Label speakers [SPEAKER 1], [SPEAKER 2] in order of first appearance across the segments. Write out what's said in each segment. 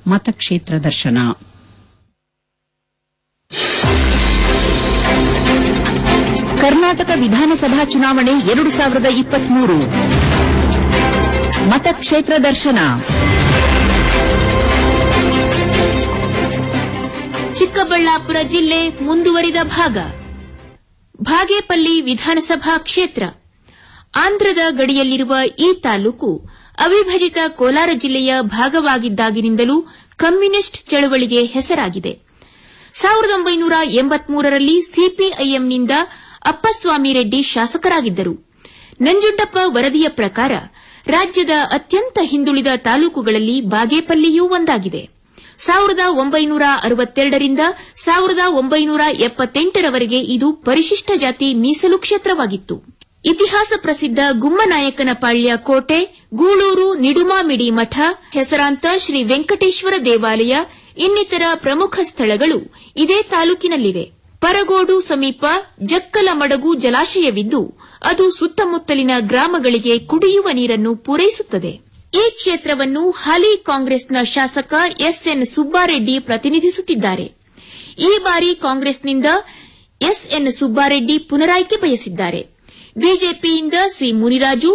[SPEAKER 1] ಮತಕ್ಷೇತ್ರ ದರ್ಶನ
[SPEAKER 2] ಕರ್ನಾಟಕ ವಿಧಾನಸಭಾ ಚುನಾವಣೆ ಎರಡು ಸಾವಿರದ ಇಪ್ಪತ್ಮೂರು ಮತಕ್ಷೇತ್ರ ದರ್ಶನ
[SPEAKER 3] ಚಿಕ್ಕಬಳ್ಳಾಪುರ ಜಿಲ್ಲೆ ಮುಂದುವರಿದ ಭಾಗ ಭಾಗೇಪಲ್ಲಿ ವಿಧಾನಸಭಾ ಕ್ಷೇತ್ರ ಆಂಧ್ರದ ಗಡಿಯಲ್ಲಿರುವ ಈ ತಾಲೂಕು ಅವಿಭಜಿತ ಕೋಲಾರ ಜಿಲ್ಲೆಯ ಭಾಗವಾಗಿದ್ದಾಗಿನಿಂದಲೂ ಕಮ್ಯುನಿಸ್ಟ್ ಚಳವಳಿಗೆ ಹೆಸರಾಗಿದೆ ಸಾವಿರದ ಒಂಬೈನೂರ ಎಂಬತ್ಮೂರರಲ್ಲಿ ಸಿಪಿಐಎಂನಿಂದ ಅಪ್ಪಸ್ವಾಮಿ ರೆಡ್ಡಿ ಶಾಸಕರಾಗಿದ್ದರು ನಂಜುಂಡಪ್ಪ ವರದಿಯ ಪ್ರಕಾರ ರಾಜ್ಯದ ಅತ್ಯಂತ ಹಿಂದುಳಿದ ತಾಲೂಕುಗಳಲ್ಲಿ ಬಾಗೇಪಲ್ಲಿಯೂ ಒಂದಾಗಿದೆ ಸಾವಿರದ ಒಂಬೈನೂರ ಅರವತ್ತೆರಡರಿಂದ ಸಾವಿರದ ಒಂಬೈನೂರ ಎಪ್ಪತ್ತೆಂಟರವರೆಗೆ ಇದು ಪರಿಶಿಷ್ಟ ಜಾತಿ ಮೀಸಲು ಕ್ಷೇತ್ರವಾಗಿತ್ತು ಇತಿಹಾಸ ಪ್ರಸಿದ್ಧ ಗುಮ್ಮನಾಯಕನ ಪಾಳ್ಯ ಕೋಟೆ ಗೂಳೂರು ನಿಡುಮಾಮಿಡಿ ಮಠ ಹೆಸರಾಂತ ಶ್ರೀ ವೆಂಕಟೇಶ್ವರ ದೇವಾಲಯ ಇನ್ನಿತರ ಪ್ರಮುಖ ಸ್ಥಳಗಳು ಇದೇ ತಾಲೂಕಿನಲ್ಲಿವೆ ಪರಗೋಡು ಸಮೀಪ ಜಕ್ಕಲಮಡಗು ಜಲಾಶಯವಿದ್ದು ಅದು ಸುತ್ತಮುತ್ತಲಿನ ಗ್ರಾಮಗಳಿಗೆ ಕುಡಿಯುವ ನೀರನ್ನು ಪೂರೈಸುತ್ತದೆ ಈ ಕ್ಷೇತ್ರವನ್ನು ಹಾಲಿ ಕಾಂಗ್ರೆಸ್ನ ಶಾಸಕ ಎಸ್ಎನ್ ಸುಬ್ಬಾರೆಡ್ಡಿ ಪ್ರತಿನಿಧಿಸುತ್ತಿದ್ದಾರೆ ಈ ಬಾರಿ ಕಾಂಗ್ರೆಸ್ನಿಂದ ಎಸ್ಎನ್ ಸುಬ್ಬಾರೆಡ್ಡಿ ಪುನರಾಯ್ಕೆ ಬಯಸಿದ್ದಾರೆ ಬಿಜೆಪಿಯಿಂದ ಸಿ ಮುನಿರಾಜು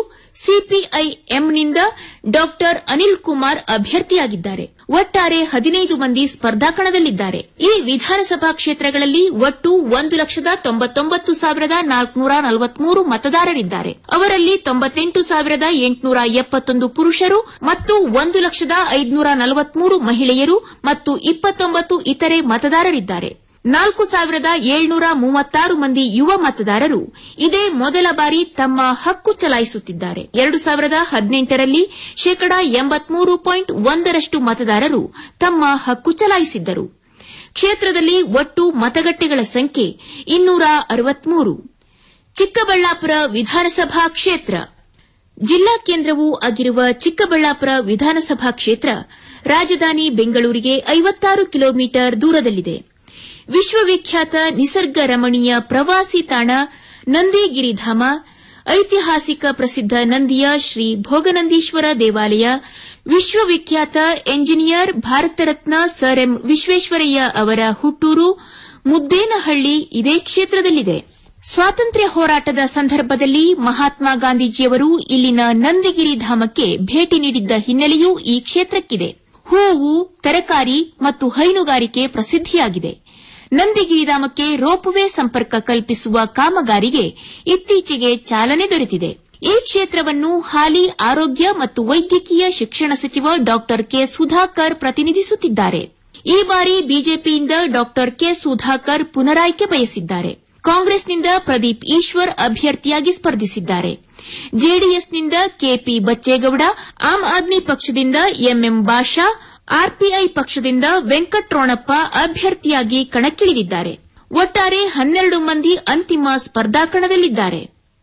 [SPEAKER 3] ಸಿಪಿಐಎಂನಿಂದ ಡಾ ಅನಿಲ್ ಕುಮಾರ್ ಅಭ್ಯರ್ಥಿಯಾಗಿದ್ದಾರೆ ಒಟ್ಟಾರೆ ಹದಿನೈದು ಮಂದಿ ಸ್ಪರ್ಧಾಕಣದಲ್ಲಿದ್ದಾರೆ ಈ ವಿಧಾನಸಭಾ ಕ್ಷೇತ್ರಗಳಲ್ಲಿ ಒಟ್ಟು ಒಂದು ಲಕ್ಷದ ತೊಂಬತ್ತೊಂಬತ್ತು ಸಾವಿರದ ನಾಲ್ಕುನೂರ ನಲವತ್ಮೂರು ಮತದಾರರಿದ್ದಾರೆ ಅವರಲ್ಲಿ ತೊಂಬತ್ತೆಂಟು ಸಾವಿರದ ಎಂಟುನೂರ ಎಪ್ಪತ್ತೊಂದು ಪುರುಷರು ಮತ್ತು ಒಂದು ಲಕ್ಷದ ಐದುನೂರ ನಲವತ್ಮೂರು ಮಹಿಳೆಯರು ಮತ್ತು ಇಪ್ಪತ್ತೊಂಬತ್ತು ಇತರೆ ಮತದಾರರಿದ್ದಾರೆ ನಾಲ್ಕು ಸಾವಿರದ ಏಳ್ನೂರ ಮೂವತ್ತಾರು ಮಂದಿ ಯುವ ಮತದಾರರು ಇದೇ ಮೊದಲ ಬಾರಿ ತಮ್ಮ ಹಕ್ಕು ಚಲಾಯಿಸುತ್ತಿದ್ದಾರೆ ಎರಡು ಸಾವಿರದ ಹದಿನೆಂಟರಲ್ಲಿ ಶೇಕಡಾ ಎಂಬತ್ಮೂರು ಪಾಯಿಂಟ್ ಒಂದರಷ್ಟು ಮತದಾರರು ತಮ್ಮ ಹಕ್ಕು ಚಲಾಯಿಸಿದ್ದರು ಕ್ಷೇತ್ರದಲ್ಲಿ ಒಟ್ಟು ಮತಗಟ್ಟೆಗಳ ಸಂಖ್ಯೆ ಇನ್ನೂರ ಅರವತ್ಮೂರು ಚಿಕ್ಕಬಳ್ಳಾಪುರ ವಿಧಾನಸಭಾ ಕ್ಷೇತ್ರ ಜಿಲ್ಲಾ ಕೇಂದ್ರವೂ ಆಗಿರುವ ಚಿಕ್ಕಬಳ್ಳಾಪುರ ವಿಧಾನಸಭಾ ಕ್ಷೇತ್ರ ರಾಜಧಾನಿ ಬೆಂಗಳೂರಿಗೆ ಐವತ್ತಾರು ಕಿಲೋಮೀಟರ್ ದೂರದಲ್ಲಿದೆ ವಿಶ್ವವಿಖ್ಯಾತ ನಿಸರ್ಗ ರಮಣೀಯ ಪ್ರವಾಸಿ ತಾಣ ನಂದಿಗಿರಿಧಾಮ ಐತಿಹಾಸಿಕ ಪ್ರಸಿದ್ಧ ನಂದಿಯ ಶ್ರೀ ಭೋಗನಂದೀಶ್ವರ ದೇವಾಲಯ ವಿಶ್ವವಿಖ್ಯಾತ engineer Bharat Ratna sir M Visvesvaraya ಅವರ ಹುಟ್ಟೂರು ಮುದ್ದೇನಹಳ್ಳಿ ಇದೇ ಕ್ಷೇತ್ರದಲ್ಲಿದೆ ಸ್ವಾತಂತ್ರ್ಯ ಹೋರಾಟದ ಸಂದರ್ಭದಲ್ಲಿ ಮಹಾತ್ಮ ಗಾಂಧೀಜಿಯವರು ಇಲ್ಲಿನ ನಂದಿಗಿರಿ ಧಾಮಕ್ಕೆ ಭೇಟಿ ನೀಡಿದ್ದ ಹಿನ್ನೆಲೆಯೂ ಈ ಕ್ಷೇತ್ರಕ್ಕಿದೆ ಹೂವು ತರಕಾರಿ ಮತ್ತು ಹೈನುಗಾರಿಕೆ ಪ್ರಸಿದ್ಧಿಯಾಗಿದೆ ನಂದಿಗಿರಿಧಾಮಕ್ಕೆ ರೋಪ್ವೇ ಸಂಪರ್ಕ ಕಲ್ಪಿಸುವ ಕಾಮಗಾರಿಗೆ ಇತ್ತೀಚೆಗೆ ಚಾಲನೆ ದೊರೆತಿದೆ ಈ ಕ್ಷೇತ್ರವನ್ನು ಹಾಲಿ ಆರೋಗ್ಯ ಮತ್ತು ವೈದ್ಯಕೀಯ ಶಿಕ್ಷಣ ಸಚಿವ ಡಾ ಕೆ ಸುಧಾಕರ್ ಪ್ರತಿನಿಧಿಸುತ್ತಿದ್ದಾರೆ ಈ ಬಾರಿ ಬಿಜೆಪಿಯಿಂದ ಡಾ ಕೆ ಸುಧಾಕರ್ ಪುನರಾಯ್ಕೆ ಬಯಸಿದ್ದಾರೆ ಕಾಂಗ್ರೆಸ್ನಿಂದ ಪ್ರದೀಪ್ ಈಶ್ವರ್ ಅಭ್ಯರ್ಥಿಯಾಗಿ ಸ್ಪರ್ಧಿಸಿದ್ದಾರೆ ಜೆಡಿಎಸ್ನಿಂದ ಕೆಪಿ ಬಚ್ಚೇಗೌಡ ಆಮ್ ಆದ್ಮಿ ಪಕ್ಷದಿಂದ ಎಂಎಂ ಬಾಷಾ ಆರ್ಪಿಐ ಪಕ್ಷದಿಂದ ವೆಂಕಟ್ರೋಣಪ್ಪ ಅಭ್ಯರ್ಥಿಯಾಗಿ ಕಣಕ್ಕಿಳಿದಿದ್ದಾರೆ ಒಟ್ಟಾರೆ ಹನ್ನೆರಡು ಮಂದಿ ಅಂತಿಮ ಸ್ಪರ್ಧಾಕಣದಲ್ಲಿದ್ದಾರೆ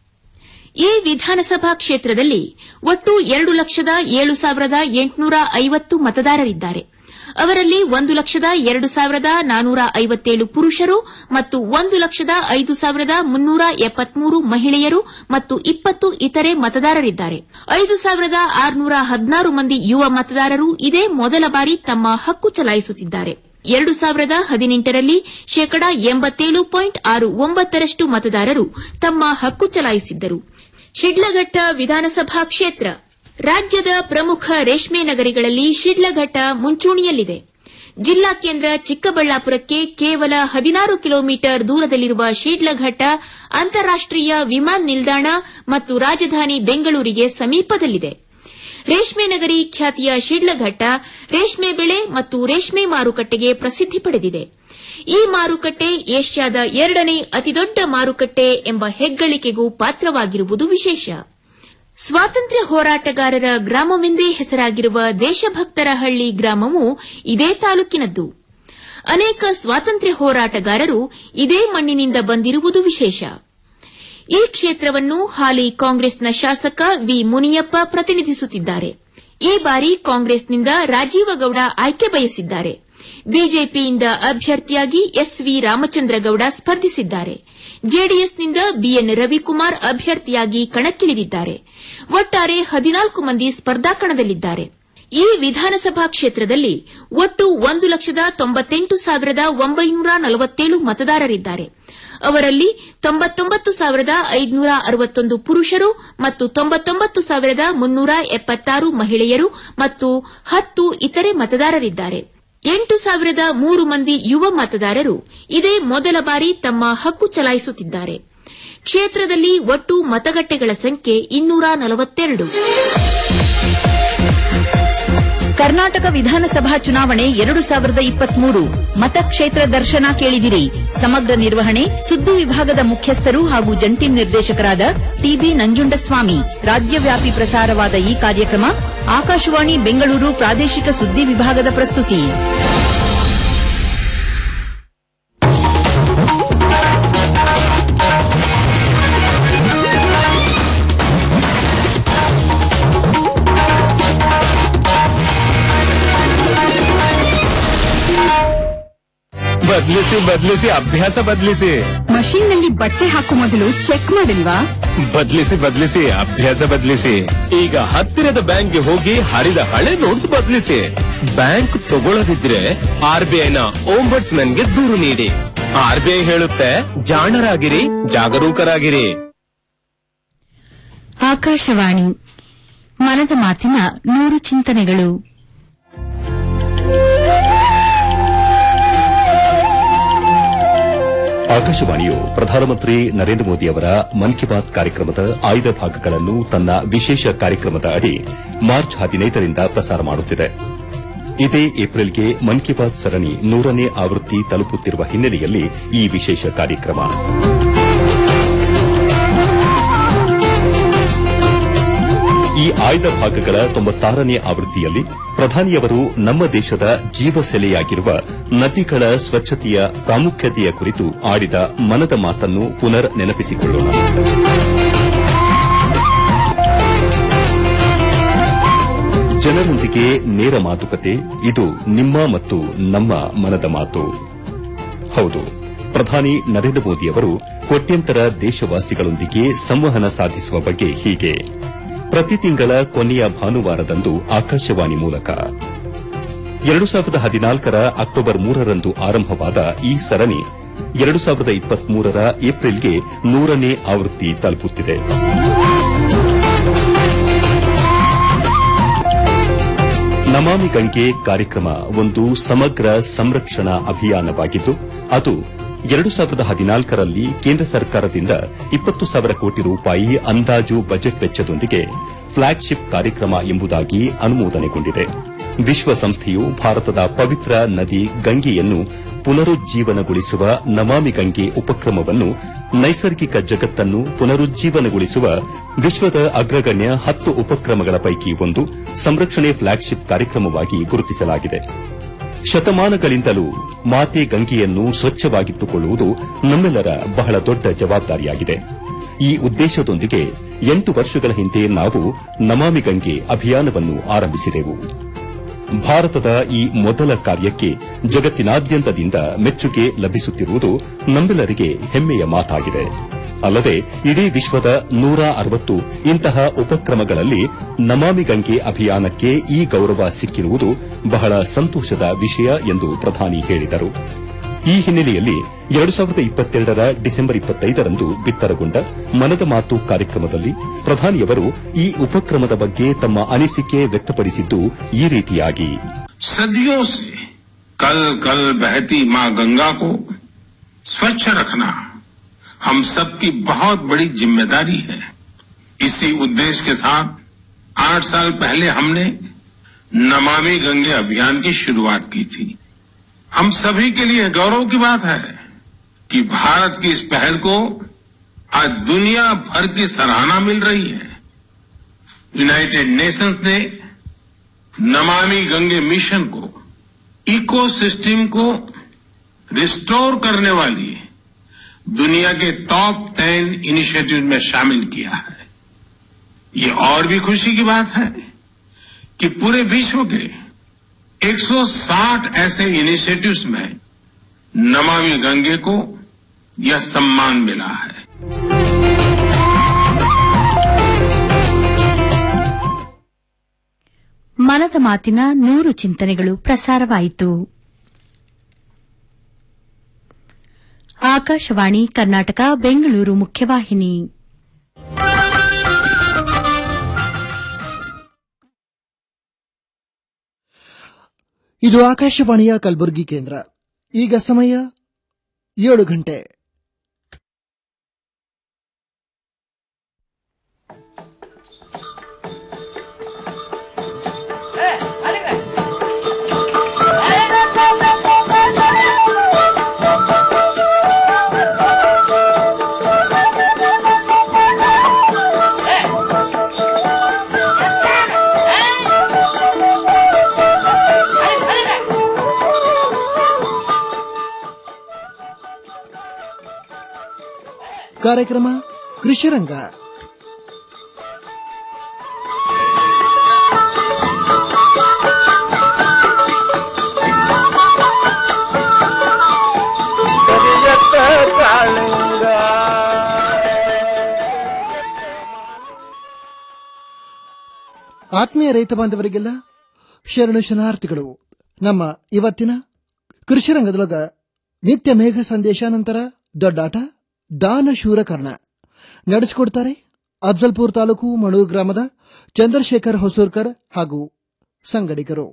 [SPEAKER 3] ಈ ವಿಧಾನಸಭಾ ಕ್ಷೇತ್ರದಲ್ಲಿ ಒಟ್ಟು ಎರಡು ಲಕ್ಷದ ಏಳು ಸಾವಿರದ ಎಂಟುನೂರ ಐವತ್ತು ಮತದಾರರಿದ್ದಾರೆ ಅವರಲ್ಲಿ ಒಂದು ಲಕ್ಷದ ಎರಡು ಸಾವಿರದ ನಾನೂರ ಐವತ್ತೇಳು ಪುರುಷರು ಮತ್ತು ಒಂದು ಲಕ್ಷದ ಐದು ಸಾವಿರದ ಮುನ್ನೂರ ಎಪ್ಪತ್ಮೂರು ಮಹಿಳೆಯರು ಮತ್ತು ಇಪ್ಪತ್ತು ಇತರೆ ಮತದಾರರಿದ್ದಾರೆ ಐದು ಸಾವಿರದ ಆರುನೂರ ಹದಿನಾರು ಮಂದಿ ಯುವ ಮತದಾರರು ಇದೇ ಮೊದಲ ಬಾರಿ ತಮ್ಮ ಹಕ್ಕು ಚಲಾಯಿಸುತ್ತಿದ್ದಾರೆ ಎರಡು ಸಾವಿರದ ಹದಿನೆಂಟರಲ್ಲಿ ಶೇಕಡಾ ಎಂಬತ್ತೇಳು ಪಾಯಿಂಟ್ ಆರು ಒಂಬತ್ತರಷ್ಟು ಮತದಾರರು ತಮ್ಮ ಹಕ್ಕು ಚಲಾಯಿಸಿದ್ದರು ಶಿಡ್ಲಘಟ್ಟ ವಿಧಾನಸಭಾ ಕ್ಷೇತ್ರ ರಾಜ್ಯದ ಪ್ರಮುಖ ರೇಷ್ಮೆ ನಗರಿಗಳಲ್ಲಿ ಶಿಡ್ಲಘಟ್ಟ ಮುಂಚೂಣಿಯಲ್ಲಿದೆ ಜಿಲ್ಲಾ ಕೇಂದ್ರ ಚಿಕ್ಕಬಳ್ಳಾಪುರಕ್ಕೆ ಕೇವಲ ಹದಿನಾರು ಕಿಲೋಮೀಟರ್ ದೂರದಲ್ಲಿರುವ ಶಿಡ್ಲಘಟ್ಟ ಅಂತಾರಾಷ್ಟೀಯ ವಿಮಾನ ನಿಲ್ದಾಣ ಮತ್ತು ರಾಜಧಾನಿ ಬೆಂಗಳೂರಿಗೆ ಸಮೀಪದಲ್ಲಿದೆ ರೇಷ್ಮೆ ನಗರಿ ಖ್ಯಾತಿಯ ಶಿಡ್ಲಘಟ್ಟ ರೇಷ್ಮೆ ಬೆಳೆ ಮತ್ತು ರೇಷ್ಮೆ ಮಾರುಕಟ್ಟೆಗೆ ಪ್ರಸಿದ್ಧಿ ಪಡೆದಿದೆ ಈ ಮಾರುಕಟ್ಟೆ ಏಷ್ಯಾದ ಎರಡನೇ ಅತಿದೊಡ್ಡ ಮಾರುಕಟ್ಟೆ ಎಂಬ ಹೆಗ್ಗಳಿಕೆಗೂ ಪಾತ್ರವಾಗಿರುವುದು ವಿಶೇಷ ಸ್ವಾತಂತ್ರ್ಯ ಹೋರಾಟಗಾರರ ಗ್ರಾಮವೆಂದೇ ಹೆಸರಾಗಿರುವ ದೇಶಭಕ್ತರ ಹಳ್ಳಿ ಗ್ರಾಮವು ಇದೇ ತಾಲೂಕಿನದ್ದು ಅನೇಕ ಸ್ವಾತಂತ್ರ್ಯ ಹೋರಾಟಗಾರರು ಇದೇ ಮಣ್ಣಿನಿಂದ ಬಂದಿರುವುದು ವಿಶೇಷ ಈ ಕ್ಷೇತ್ರವನ್ನು ಹಾಲಿ ಕಾಂಗ್ರೆಸ್ನ ಶಾಸಕ ವಿ ಮುನಿಯಪ್ಪ ಪ್ರತಿನಿಧಿಸುತ್ತಿದ್ದಾರೆ ಈ ಬಾರಿ ಕಾಂಗ್ರೆಸ್ನಿಂದ ರಾಜೀವಗೌಡ ಆಯ್ಕೆ ಬಯಸಿದ್ದಾರೆ ಬಿಜೆಪಿಯಿಂದ ಅಭ್ಯರ್ಥಿಯಾಗಿ ಎಸ್ವಿ ರಾಮಚಂದ್ರಗೌಡ ಸ್ಪರ್ಧಿಸಿದ್ದಾರೆ ಜೆಡಿಎಸ್ನಿಂದ ಬಿಎನ್ ರವಿಕುಮಾರ್ ಅಭ್ಯರ್ಥಿಯಾಗಿ ಕಣಕ್ಕಿಳಿದಿದ್ದಾರೆ ಒಟ್ಟಾರೆ ಹದಿನಾಲ್ಕು ಮಂದಿ ಸ್ಪರ್ಧಾಕಣದಲ್ಲಿದ್ದಾರೆ ಈ ವಿಧಾನಸಭಾ ಕ್ಷೇತ್ರದಲ್ಲಿ ಒಟ್ಟು ಒಂದು ಲಕ್ಷದ ತೊಂಬತ್ತೆಂಟು ಸಾವಿರದ ಒಂಬೈನೂರ ನಲವತ್ತೇಳು ಮತದಾರರಿದ್ದಾರೆ ಅವರಲ್ಲಿ ತೊಂಬತ್ತೊಂಬತ್ತು ಸಾವಿರದ ಐದುನೂರ ಅರವತ್ತೊಂದು ಪುರುಷರು ಮತ್ತು ತೊಂಬತ್ತೊಂಬತ್ತು ಸಾವಿರದ ಮುನ್ನೂರ ಎಪ್ಪತ್ತಾರು ಮಹಿಳೆಯರು ಮತ್ತು ಹತ್ತು ಇತರೆ ಮತದಾರರಿದ್ದಾರೆ ಎಂಟು ಸಾವಿರದ ಮೂರು ಮಂದಿ ಯುವ ಮತದಾರರು ಇದೇ ಮೊದಲ ಬಾರಿ ತಮ್ಮ ಹಕ್ಕು ಚಲಾಯಿಸುತ್ತಿದ್ದಾರೆ ಕ್ಷೇತ್ರದಲ್ಲಿ ಒಟ್ಟು ಮತಗಟ್ಟೆಗಳ ಸಂಖ್ಯೆ ಇನ್ನೂರ ನಲವತ್ತೆರಡು
[SPEAKER 2] ಕರ್ನಾಟಕ ವಿಧಾನಸಭಾ ಚುನಾವಣೆ ಎರಡು ಸಾವಿರದ ಇಪ್ಪತ್ಮೂರು ಮತಕ್ಷೇತ್ರ ದರ್ಶನ ಕೇಳಿದಿರಿ ಸಮಗ್ರ ನಿರ್ವಹಣೆ ಸುದ್ದಿ ವಿಭಾಗದ ಮುಖ್ಯಸ್ಥರು ಹಾಗೂ ಜಂಟಿ ನಿರ್ದೇಶಕರಾದ ಟಿಬಿ ನಂಜುಂಡಸ್ವಾಮಿ ರಾಜ್ಯವ್ಯಾಪಿ ಪ್ರಸಾರವಾದ ಈ ಕಾರ್ಯಕ್ರಮ ಆಕಾಶವಾಣಿ ಬೆಂಗಳೂರು ಪ್ರಾದೇಶಿಕ ಸುದ್ದಿ ವಿಭಾಗದ ಪ್ರಸ್ತುತಿ
[SPEAKER 1] ಬದ್ಲಿಸಿ ಬದ್ಲಿಸಿ ಅಭ್ಯಾಸ ಬದ್ಲಿಸಿ
[SPEAKER 4] ಮಷೀನ್ ನಲ್ಲಿ ಬಟ್ಟೆ ಹಾಕೋ ಮೊದಲು ಚೆಕ್ ಮಾಡಿಲ್ವಾ
[SPEAKER 1] ಬದ್ಲಿಸಿ ಬದ್ಲಿಸಿ ಅಭ್ಯಾಸ ಬದ್ಲಿಸಿ ಈಗ ಹತ್ತಿರದ ಬ್ಯಾಂಕ್ಗೆ ಹೋಗಿ ಹರಿದ ಹಳೆ ನೋಟ್ಸ್ ಬದ್ಲಿಸಿ ಬ್ಯಾಂಕ್ ತಗೊಳ್ಳದಿದ್ರೆ ಆರ್ ಬಿ ಐನ ಗೆ ದೂರು ನೀಡಿ ಆರ್ ಬಿ ಐ ಹೇಳುತ್ತೆ ಜಾಣರಾಗಿರಿ ಜಾಗರೂಕರಾಗಿರಿ
[SPEAKER 5] ಆಕಾಶವಾಣಿ ಮನದ ಮಾತಿನ ನೂರು ಚಿಂತನೆಗಳು
[SPEAKER 6] ಆಕಾಶವಾಣಿಯು ಪ್ರಧಾನಮಂತ್ರಿ ನರೇಂದ್ರ ಮೋದಿ ಅವರ ಮನ್ ಕಿ ಬಾತ್ ಕಾರ್ಯಕ್ರಮದ ಆಯ್ದ ಭಾಗಗಳನ್ನು ತನ್ನ ವಿಶೇಷ ಕಾರ್ಯಕ್ರಮದ ಅಡಿ ಮಾರ್ಚ್ ಹದಿನೈದರಿಂದ ಪ್ರಸಾರ ಮಾಡುತ್ತಿದೆ ಇದೇ ಏಪ್ರಿಲ್ಗೆ ಮನ್ ಕಿ ಬಾತ್ ಸರಣಿ ನೂರನೇ ಆವೃತ್ತಿ ತಲುಪುತ್ತಿರುವ ಹಿನ್ನೆಲೆಯಲ್ಲಿ ಈ ವಿಶೇಷ ಕಾರ್ಯಕ್ರಮ ಈ ಆಯ್ದ ಭಾಗಗಳ ತೊಂಬತ್ತಾರನೇ ಆವೃತ್ತಿಯಲ್ಲಿ ಪ್ರಧಾನಿಯವರು ನಮ್ಮ ದೇಶದ ಜೀವಸೆಲೆಯಾಗಿರುವ ನದಿಗಳ ಸ್ವಚ್ಛತೆಯ ಪ್ರಾಮುಖ್ಯತೆಯ ಕುರಿತು ಆಡಿದ ಮನದ ಮಾತನ್ನು ಪುನರ್ ನೆನಪಿಸಿಕೊಳ್ಳೋಣ ಜನರೊಂದಿಗೆ ನೇರ ಮಾತುಕತೆ ಇದು ನಿಮ್ಮ ಮತ್ತು ನಮ್ಮ ಮನದ ಮಾತು ಹೌದು ಪ್ರಧಾನಿ ನರೇಂದ್ರ ಮೋದಿಯವರು ಕೋಟ್ಯಂತರ ದೇಶವಾಸಿಗಳೊಂದಿಗೆ ಸಂವಹನ ಸಾಧಿಸುವ ಬಗ್ಗೆ ಹೀಗೆ ಪ್ರತಿ ತಿಂಗಳ ಕೊನೆಯ ಭಾನುವಾರದಂದು ಆಕಾಶವಾಣಿ ಮೂಲಕ ಎರಡು ಸಾವಿರದ ಹದಿನಾಲ್ಕರ ಅಕ್ಟೋಬರ್ ಮೂರರಂದು ಆರಂಭವಾದ ಈ ಸರಣಿ ಎರಡು ಸಾವಿರದ ಇಪ್ಪತ್ಮೂರರ ಏಪ್ರಿಲ್ಗೆ ನೂರನೇ ಆವೃತ್ತಿ ತಲುಪುತ್ತಿದೆ ನಮಾಮಿ ಗಂಗೆ ಕಾರ್ಯಕ್ರಮ ಒಂದು ಸಮಗ್ರ ಸಂರಕ್ಷಣಾ ಅಭಿಯಾನವಾಗಿದ್ದು ಅದು ಎರಡು ಸಾವಿರದ ಹದಿನಾಲ್ಕರಲ್ಲಿ ಕೇಂದ್ರ ಸರ್ಕಾರದಿಂದ ಇಪ್ಪತ್ತು ಸಾವಿರ ಕೋಟಿ ರೂಪಾಯಿ ಅಂದಾಜು ಬಜೆಟ್ ವೆಚ್ಚದೊಂದಿಗೆ ಫ್ಲಾಗ್ಶಿಪ್ ಕಾರ್ಯಕ್ರಮ ಎಂಬುದಾಗಿ ಅನುಮೋದನೆಗೊಂಡಿದೆ ವಿಶ್ವಸಂಸ್ಥೆಯು ಭಾರತದ ಪವಿತ್ರ ನದಿ ಗಂಗೆಯನ್ನು ಪುನರುಜ್ಜೀವನಗೊಳಿಸುವ ನಮಾಮಿ ಗಂಗೆ ಉಪಕ್ರಮವನ್ನು ನೈಸರ್ಗಿಕ ಜಗತ್ತನ್ನು ಪುನರುಜ್ಜೀವನಗೊಳಿಸುವ ವಿಶ್ವದ ಅಗ್ರಗಣ್ಯ ಹತ್ತು ಉಪಕ್ರಮಗಳ ಪೈಕಿ ಒಂದು ಸಂರಕ್ಷಣೆ ಫ್ಲಾಗ್ಶಿಪ್ ಕಾರ್ಯಕ್ರಮವಾಗಿ ಗುರುತಿಸಲಾಗಿದೆ ಶತಮಾನಗಳಿಂದಲೂ ಮಾತೆ ಗಂಗೆಯನ್ನು ಸ್ವಚ್ಛವಾಗಿಟ್ಟುಕೊಳ್ಳುವುದು ನಮ್ಮೆಲ್ಲರ ಬಹಳ ದೊಡ್ಡ ಜವಾಬ್ದಾರಿಯಾಗಿದೆ ಈ ಉದ್ದೇಶದೊಂದಿಗೆ ಎಂಟು ವರ್ಷಗಳ ಹಿಂದೆ ನಾವು ನಮಾಮಿ ಗಂಗೆ ಅಭಿಯಾನವನ್ನು ಆರಂಭಿಸಿದೆವು ಭಾರತದ ಈ ಮೊದಲ ಕಾರ್ಯಕ್ಕೆ ಜಗತ್ತಿನಾದ್ಯಂತದಿಂದ ಮೆಚ್ಚುಗೆ ಲಭಿಸುತ್ತಿರುವುದು ನಮ್ಮೆಲ್ಲರಿಗೆ ಹೆಮ್ಮೆಯ ಮಾತಾಗಿದೆ ಅಲ್ಲದೆ ಇಡೀ ವಿಶ್ವದ ನೂರ ಅರವತ್ತು ಇಂತಹ ಉಪಕ್ರಮಗಳಲ್ಲಿ ನಮಾಮಿ ಗಂಗೆ ಅಭಿಯಾನಕ್ಕೆ ಈ ಗೌರವ ಸಿಕ್ಕಿರುವುದು ಬಹಳ ಸಂತೋಷದ ವಿಷಯ ಎಂದು ಪ್ರಧಾನಿ ಹೇಳಿದರು ಈ ಹಿನ್ನೆಲೆಯಲ್ಲಿ ಎರಡು ಸಾವಿರದ ಇಪ್ಪತ್ತೆರಡರ ಡಿಸೆಂಬರ್ ಇಪ್ಪತ್ತೈದರಂದು ಬಿತ್ತರಗೊಂಡ ಮನದ ಮಾತು ಕಾರ್ಯಕ್ರಮದಲ್ಲಿ ಪ್ರಧಾನಿಯವರು ಈ ಉಪಕ್ರಮದ ಬಗ್ಗೆ ತಮ್ಮ ಅನಿಸಿಕೆ ವ್ಯಕ್ತಪಡಿಸಿದ್ದು ಈ ರೀತಿಯಾಗಿ
[SPEAKER 7] सदियों से कल कल बहती मां गंगा को स्वच्छ रखना हम सबकी बहुत बड़ी जिम्मेदारी है इसी उद्देश्य के साथ आठ साल पहले हमने नमामि गंगे अभियान की शुरुआत की थी हम सभी के लिए गौरव की बात है कि भारत की इस पहल को आज दुनिया भर की सराहना मिल रही है यूनाइटेड नेशंस ने नमामि गंगे मिशन को इकोसिस्टम को रिस्टोर करने वाली दुनिया के टॉप टेन इनिशिएटिव में शामिल किया है ये और भी खुशी की बात है कि पूरे विश्व के 160 ऐसे इनिशिएटिव्स में नमामि गंगे को यह सम्मान मिला है
[SPEAKER 5] ಮನದ ಮಾತಿನ ನೂರು ಚಿಂತನೆಗಳು ಪ್ರಸಾರವಾಯಿತು ಆಕಾಶವಾಣಿ ಕರ್ನಾಟಕ ಬೆಂಗಳೂರು ಮುಖ್ಯವಾಹಿನಿ
[SPEAKER 8] ಇದು ಆಕಾಶವಾಣಿಯ ಕಲಬುರಗಿ ಕೇಂದ್ರ ಈಗ ಸಮಯ ಏಳು ಗಂಟೆ ಕಾರ್ಯಕ್ರಮ ಕೃಷಿರಂಗ ಆತ್ಮೀಯ ರೈತ ಬಾಂಧವರಿಗೆಲ್ಲ ಶರಣು ಶರಣಾರ್ಥಿಗಳು ನಮ್ಮ ಇವತ್ತಿನ ಕೃಷಿರಂಗದೊಳಗ ನಿತ್ಯ ಮೇಘ ಸಂದೇಶ ನಂತರ ದೊಡ್ಡಾಟ ದಾನ ಶೂರಕರ್ಣ ನಡೆಸಿಕೊಡ್ತಾರೆ ಅಫ್ಜಲ್ಪುರ್ ತಾಲೂಕು ಮಣೂರು ಗ್ರಾಮದ ಚಂದ್ರಶೇಖರ್ ಹೊಸೂರ್ಕರ್ ಹಾಗೂ ಸಂಗಡಿಗರು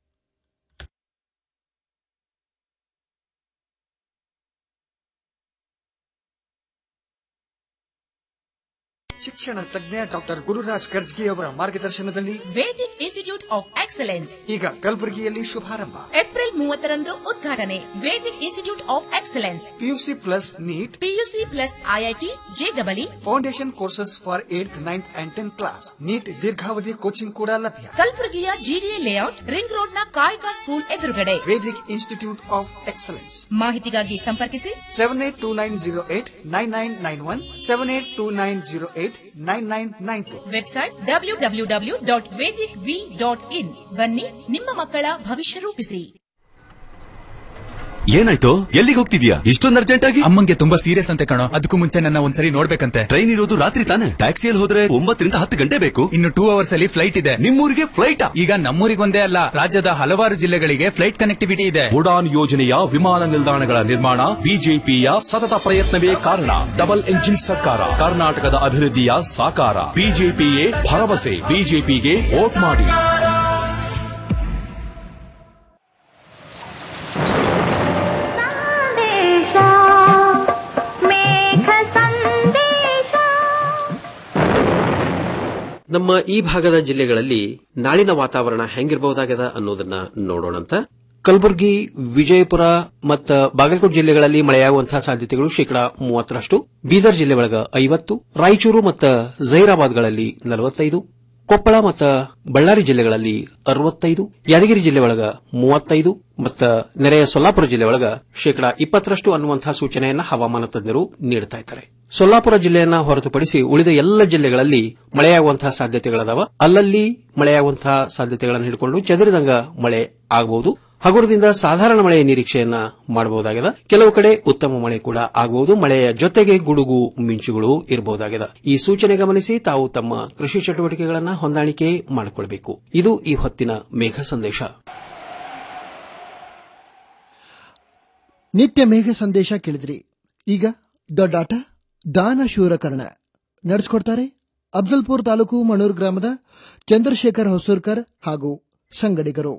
[SPEAKER 9] ಶಿಕ್ಷಣ ತಜ್ಞ ಡಾಕ್ಟರ್ ಗುರುರಾಜ್ ಕರ್ಜ್ಗಿ ಅವರ ಮಾರ್ಗದರ್ಶನದಲ್ಲಿ
[SPEAKER 10] ವೇದಿಕ್ ಇನ್ಸ್ಟಿಟ್ಯೂಟ್ ಆಫ್ ಎಕ್ಸಲೆನ್ಸ್
[SPEAKER 9] ಈಗ ಕಲಬುರಗಿಯಲ್ಲಿ ಶುಭಾರಂಭ
[SPEAKER 10] ಏಪ್ರಿಲ್ ಮೂವತ್ತರಂದು ಉದ್ಘಾಟನೆ Vedic institute of excellence
[SPEAKER 9] PUC plus NEET
[SPEAKER 10] PUC plus IIT ಜೆಡಬ್ಲ್ಇ
[SPEAKER 9] foundation courses for eight ninth and tenth class NEET ದೀರ್ಘಾವಧಿ ಕೋಚಿಂಗ್ ಕೂಡ ಲಭ್ಯ
[SPEAKER 10] ಕಲಬುರಗಿಯ ಜಿಡಿಎ ಲೇಔಟ್ ರಿಂಗ್ ರೋಡ್ ನ ಕಾಯಕ ಸ್ಕೂಲ್ ಎದುರುಗಡೆ
[SPEAKER 9] ವೇದಿಕ್ ಇನ್ಸ್ಟಿಟ್ಯೂಟ್ ಆಫ್ ಎಕ್ಸಲೆನ್ಸ್
[SPEAKER 10] ಮಾಹಿತಿಗಾಗಿ ಸಂಪರ್ಕಿಸಿ
[SPEAKER 9] seven eight two nine zero eight nine nine nine one seven eight two nine zero eight nine nine nine two
[SPEAKER 10] website W W W dot Vedic V dot in ಬನ್ನಿ ನಿಮ್ಮ ಮಕ್ಕಳ ಭವಿಷ್ಯ ರೂಪಿಸಿ
[SPEAKER 11] ಏನಾಯ್ತು ಎಲ್ಲಿಗೆ ಹೋಗ್ತಿದ್ಯಾ ಇಷ್ಟೊಂದು ಅರ್ಜೆಂಟ್ ಆಗಿ
[SPEAKER 12] ಅಮ್ಮಂಗೆ ತುಂಬಾ ಸೀರಿಯಸ್ ಅಂತೆ ಕಣೋ ಅದಕ್ಕೂ ಮುಂಚೆ ನನ್ನ ಒಂದ್ಸರಿ ನೋಡ್ಬೇಕಂತೆ
[SPEAKER 11] ಟ್ರೈನ್ ಇರೋದು ರಾತ್ರಿ ತಾನೆ ಟ್ಯಾಕ್ಸಿಯಲ್ಲಿ ಹೋದ್ರೆ ಒಂಬತ್ತರಿಂದ ಹತ್ತು ಗಂಟೆ ಬೇಕು
[SPEAKER 12] ಇನ್ನು ಟೂ ಅವರ್ಸ್ ಅಲ್ಲಿ ಫ್ಲೈಟ್ ಇದೆ
[SPEAKER 11] ನಿಮ್ಮೂರಿಗೆ ಫ್ಲೈಟ್
[SPEAKER 12] ಈಗ ನಮ್ಮೂರಿಗೊಂದೇ ಅಲ್ಲ ರಾಜ್ಯದ ಹಲವಾರು ಜಿಲ್ಲೆಗಳಿಗೆ ಫ್ಲೈಟ್ ಕನೆಕ್ಟಿವಿಟಿ ಇದೆ
[SPEAKER 11] ಉಡಾನ್ ಯೋಜನೆಯ ವಿಮಾನ ನಿಲ್ದಾಣಗಳ ನಿರ್ಮಾಣ ಬಿಜೆಪಿಯ ಸತತ ಪ್ರಯತ್ನವೇ ಕಾರಣ ಡಬಲ್ ಎಂಜಿನ್ ಸರ್ಕಾರ ಕರ್ನಾಟಕದ ಅಭಿವೃದ್ಧಿಯ ಸಾಕಾರ ಬಿಜೆಪಿಯೇ ಭರವಸೆ ಬಿಜೆಪಿಗೆ ವೋಟ್ ಮಾಡಿ
[SPEAKER 13] ನಮ್ಮ ಈ ಭಾಗದ ಜಿಲ್ಲೆಗಳಲ್ಲಿ ನಾಳಿನ ವಾತಾವರಣ ಹೆಂಗಿರಬಹುದಾಗದ ಅನ್ನೋದನ್ನ ನೋಡೋಣಂತ ಕಲಬುರಗಿ ವಿಜಯಪುರ ಮತ್ತು ಬಾಗಲಕೋಟೆ ಜಿಲ್ಲೆಗಳಲ್ಲಿ ಮಳೆಯಾಗುವಂತಹ ಸಾಧ್ಯತೆಗಳು ಶೇಕಡಾ ಮೂವತ್ತರಷ್ಟು ಬೀದರ್ ಜಿಲ್ಲೆ ಒಳಗ ಐವತ್ತು ರಾಯಚೂರು ಮತ್ತು ಜೈರಾಬಾದ್ಗಳಲ್ಲಿ ನಲವತ್ತೈದು ಕೊಪ್ಪಳ ಮತ್ತು ಬಳ್ಳಾರಿ ಜಿಲ್ಲೆಗಳಲ್ಲಿ ಅರವತ್ತೈದು ಯಾದಗಿರಿ ಜಿಲ್ಲೆ ಒಳಗ ಮೂವತ್ತೈದು ಮತ್ತು ನೆರೆಯ ಸೊಲ್ಲಾಪುರ ಜಿಲ್ಲೆ ಒಳಗ ಶೇಕಡಾ ಇಪ್ಪತ್ತರಷ್ಟು ಅನ್ನುವಂತಹ ಸೂಚನೆಯನ್ನ ಹವಾಮಾನ ತಜ್ಞರು ನೀಡುತ್ತಾ ಇದ್ದಾರೆ ಸೊಲ್ಲಾಪುರ ಜಿಲ್ಲೆಯನ್ನ ಹೊರತುಪಡಿಸಿ ಉಳಿದ ಎಲ್ಲ ಜಿಲ್ಲೆಗಳಲ್ಲಿ ಮಳೆಯಾಗುವಂತಹ ಸಾಧ್ಯತೆಗಳದಾವ ಅಲ್ಲಲ್ಲಿ ಮಳೆಯಾಗುವಂತಹ ಸಾಧ್ಯತೆಗಳನ್ನು ಹಿಡ್ಕೊಂಡು ಚದುರಿದಂಗ ಮಳೆ ಆಗಬಹುದು ಹಗುರದಿಂದ ಸಾಧಾರಣ ಮಳೆಯ ನಿರೀಕ್ಷೆಯನ್ನ ಮಾಡಬಹುದಾಗಿದೆ ಕೆಲವು ಕಡೆ ಉತ್ತಮ ಮಳೆ ಕೂಡ ಆಗಬಹುದು ಮಳೆಯ ಜೊತೆಗೆ ಗುಡುಗು ಮಿಂಚುಗಳು ಇರಬಹುದಾಗಿದೆ ಈ ಸೂಚನೆ ಗಮನಿಸಿ ತಾವು ತಮ್ಮ ಕೃಷಿ ಚಟುವಟಿಕೆಗಳನ್ನು ಹೊಂದಾಣಿಕೆ ಮಾಡಿಕೊಳ್ಳಬೇಕು ಇದು ಈ ಹೊತ್ತಿನ ಮೇಘ ಸಂದೇಶ
[SPEAKER 8] ನಿತ್ಯ ಮೇಘ ಸಂದೇಶ ಕೇಳಿದ್ರಿ ಈಗ ದೊಡ್ಡಾಟ ದಾನ ಶೂರಕರ್ಣ ನಡೆಸಿಕೊಡ್ತಾರೆ ಅಫ್ಜಲ್ಪುರ್ ತಾಲೂಕು ಮಣೂರು ಗ್ರಾಮದ ಚಂದ್ರಶೇಖರ್ ಹೊಸೂರ್ಕರ್ ಹಾಗೂ ಸಂಗಡಿಗರು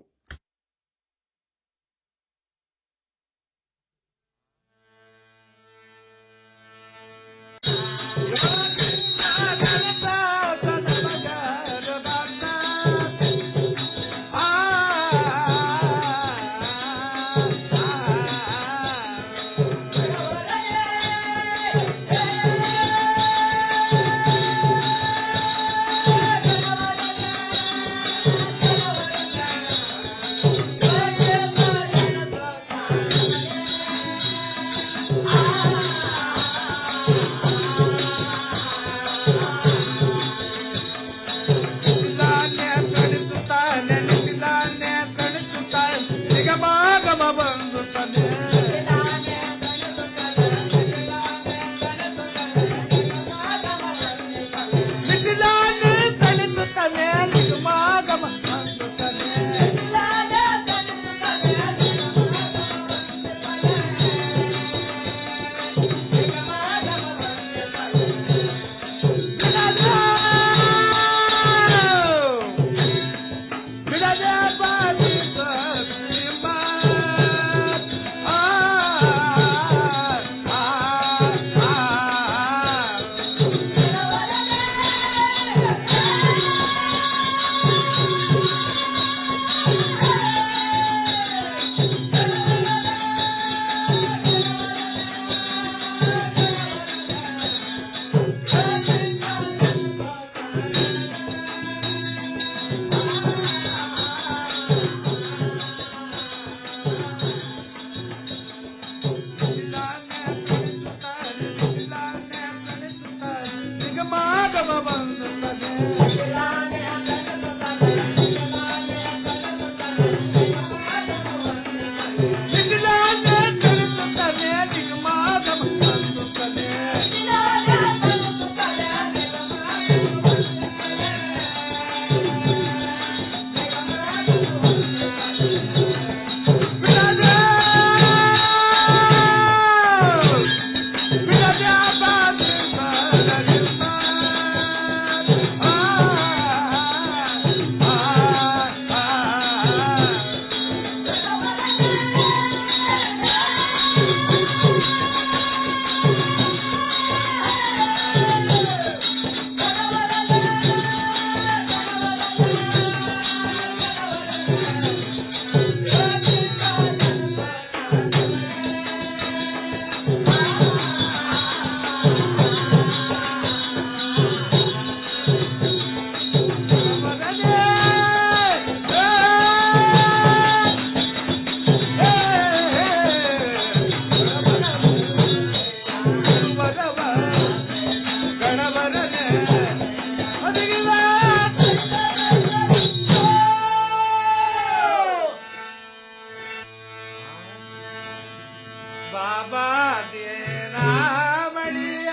[SPEAKER 14] ಬಾಬಾ ದೇನಾ ಬಳಿಯ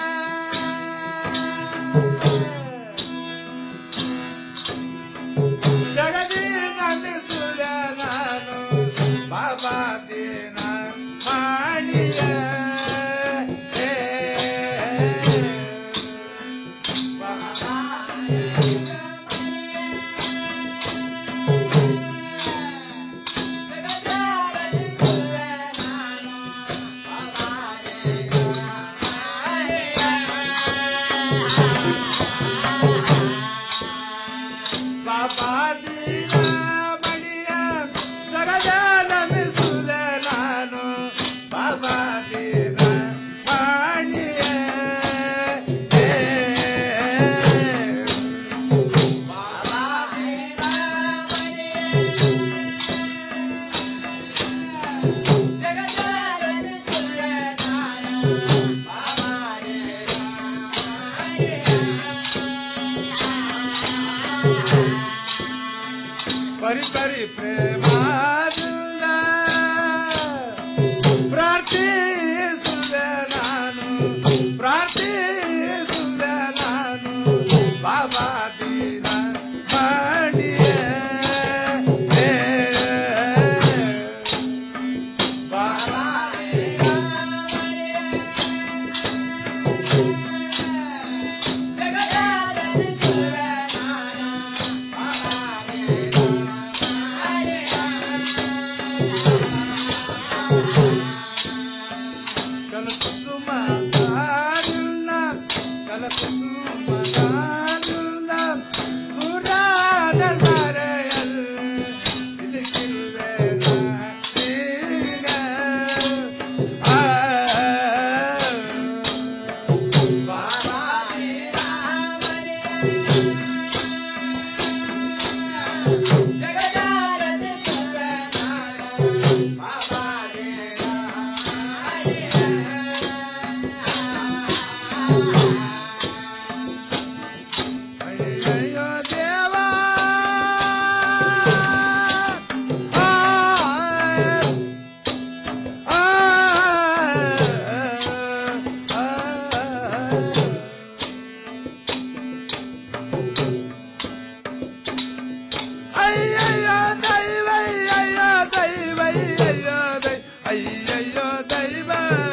[SPEAKER 14] ಜಗದಿ ನಡೆಸುವ ನಾನು ಬಾಬಾ ದೇನ ಮಾಡಿಯ ಏ, ಬಾಬಾ ದೇನ ಬಳಿಯ ಜಗದ ನಡೆಸುವ ನಾನು ಬಾಬಾ ದೇನ ಮಾಡಿಯ ಏ, ಪರಿ ಪರಿ ಪ್ರೇಮಾದಿಂದ ಪ್ರಾರ್ಥಿಸುವೆ ನಾನು ಪ್ರಾರ್ಥಿಸುವೆ ನಾನು ಬಾಬಾ ದೀನ ಮಾಡಿಯೇ ಏ, ಬಾಬಾ ಕನಕುಸುಮ ಸಾರುಣ ಕನಕುಸುಮ ಸಾರುಣ ಸುರಾದ ಸರೆಯಲ್ ಸಿಲುಕಿರುವೆ ನಾನೀಗ. ಆ, ಬಾಬಾ ಅಯ್ಯಯ್ಯೋ ದೇವಾ ಆ, ಆ, ಆ, ಅಯ್ಯಯ್ಯೋ ದೈವ ಅಯ್ಯಯ್ಯೋ ದೈವ ಅಯ್ಯಯ್ಯೋ ದೈ ಅಯ್ಯಯ್ಯೋ ದೈವ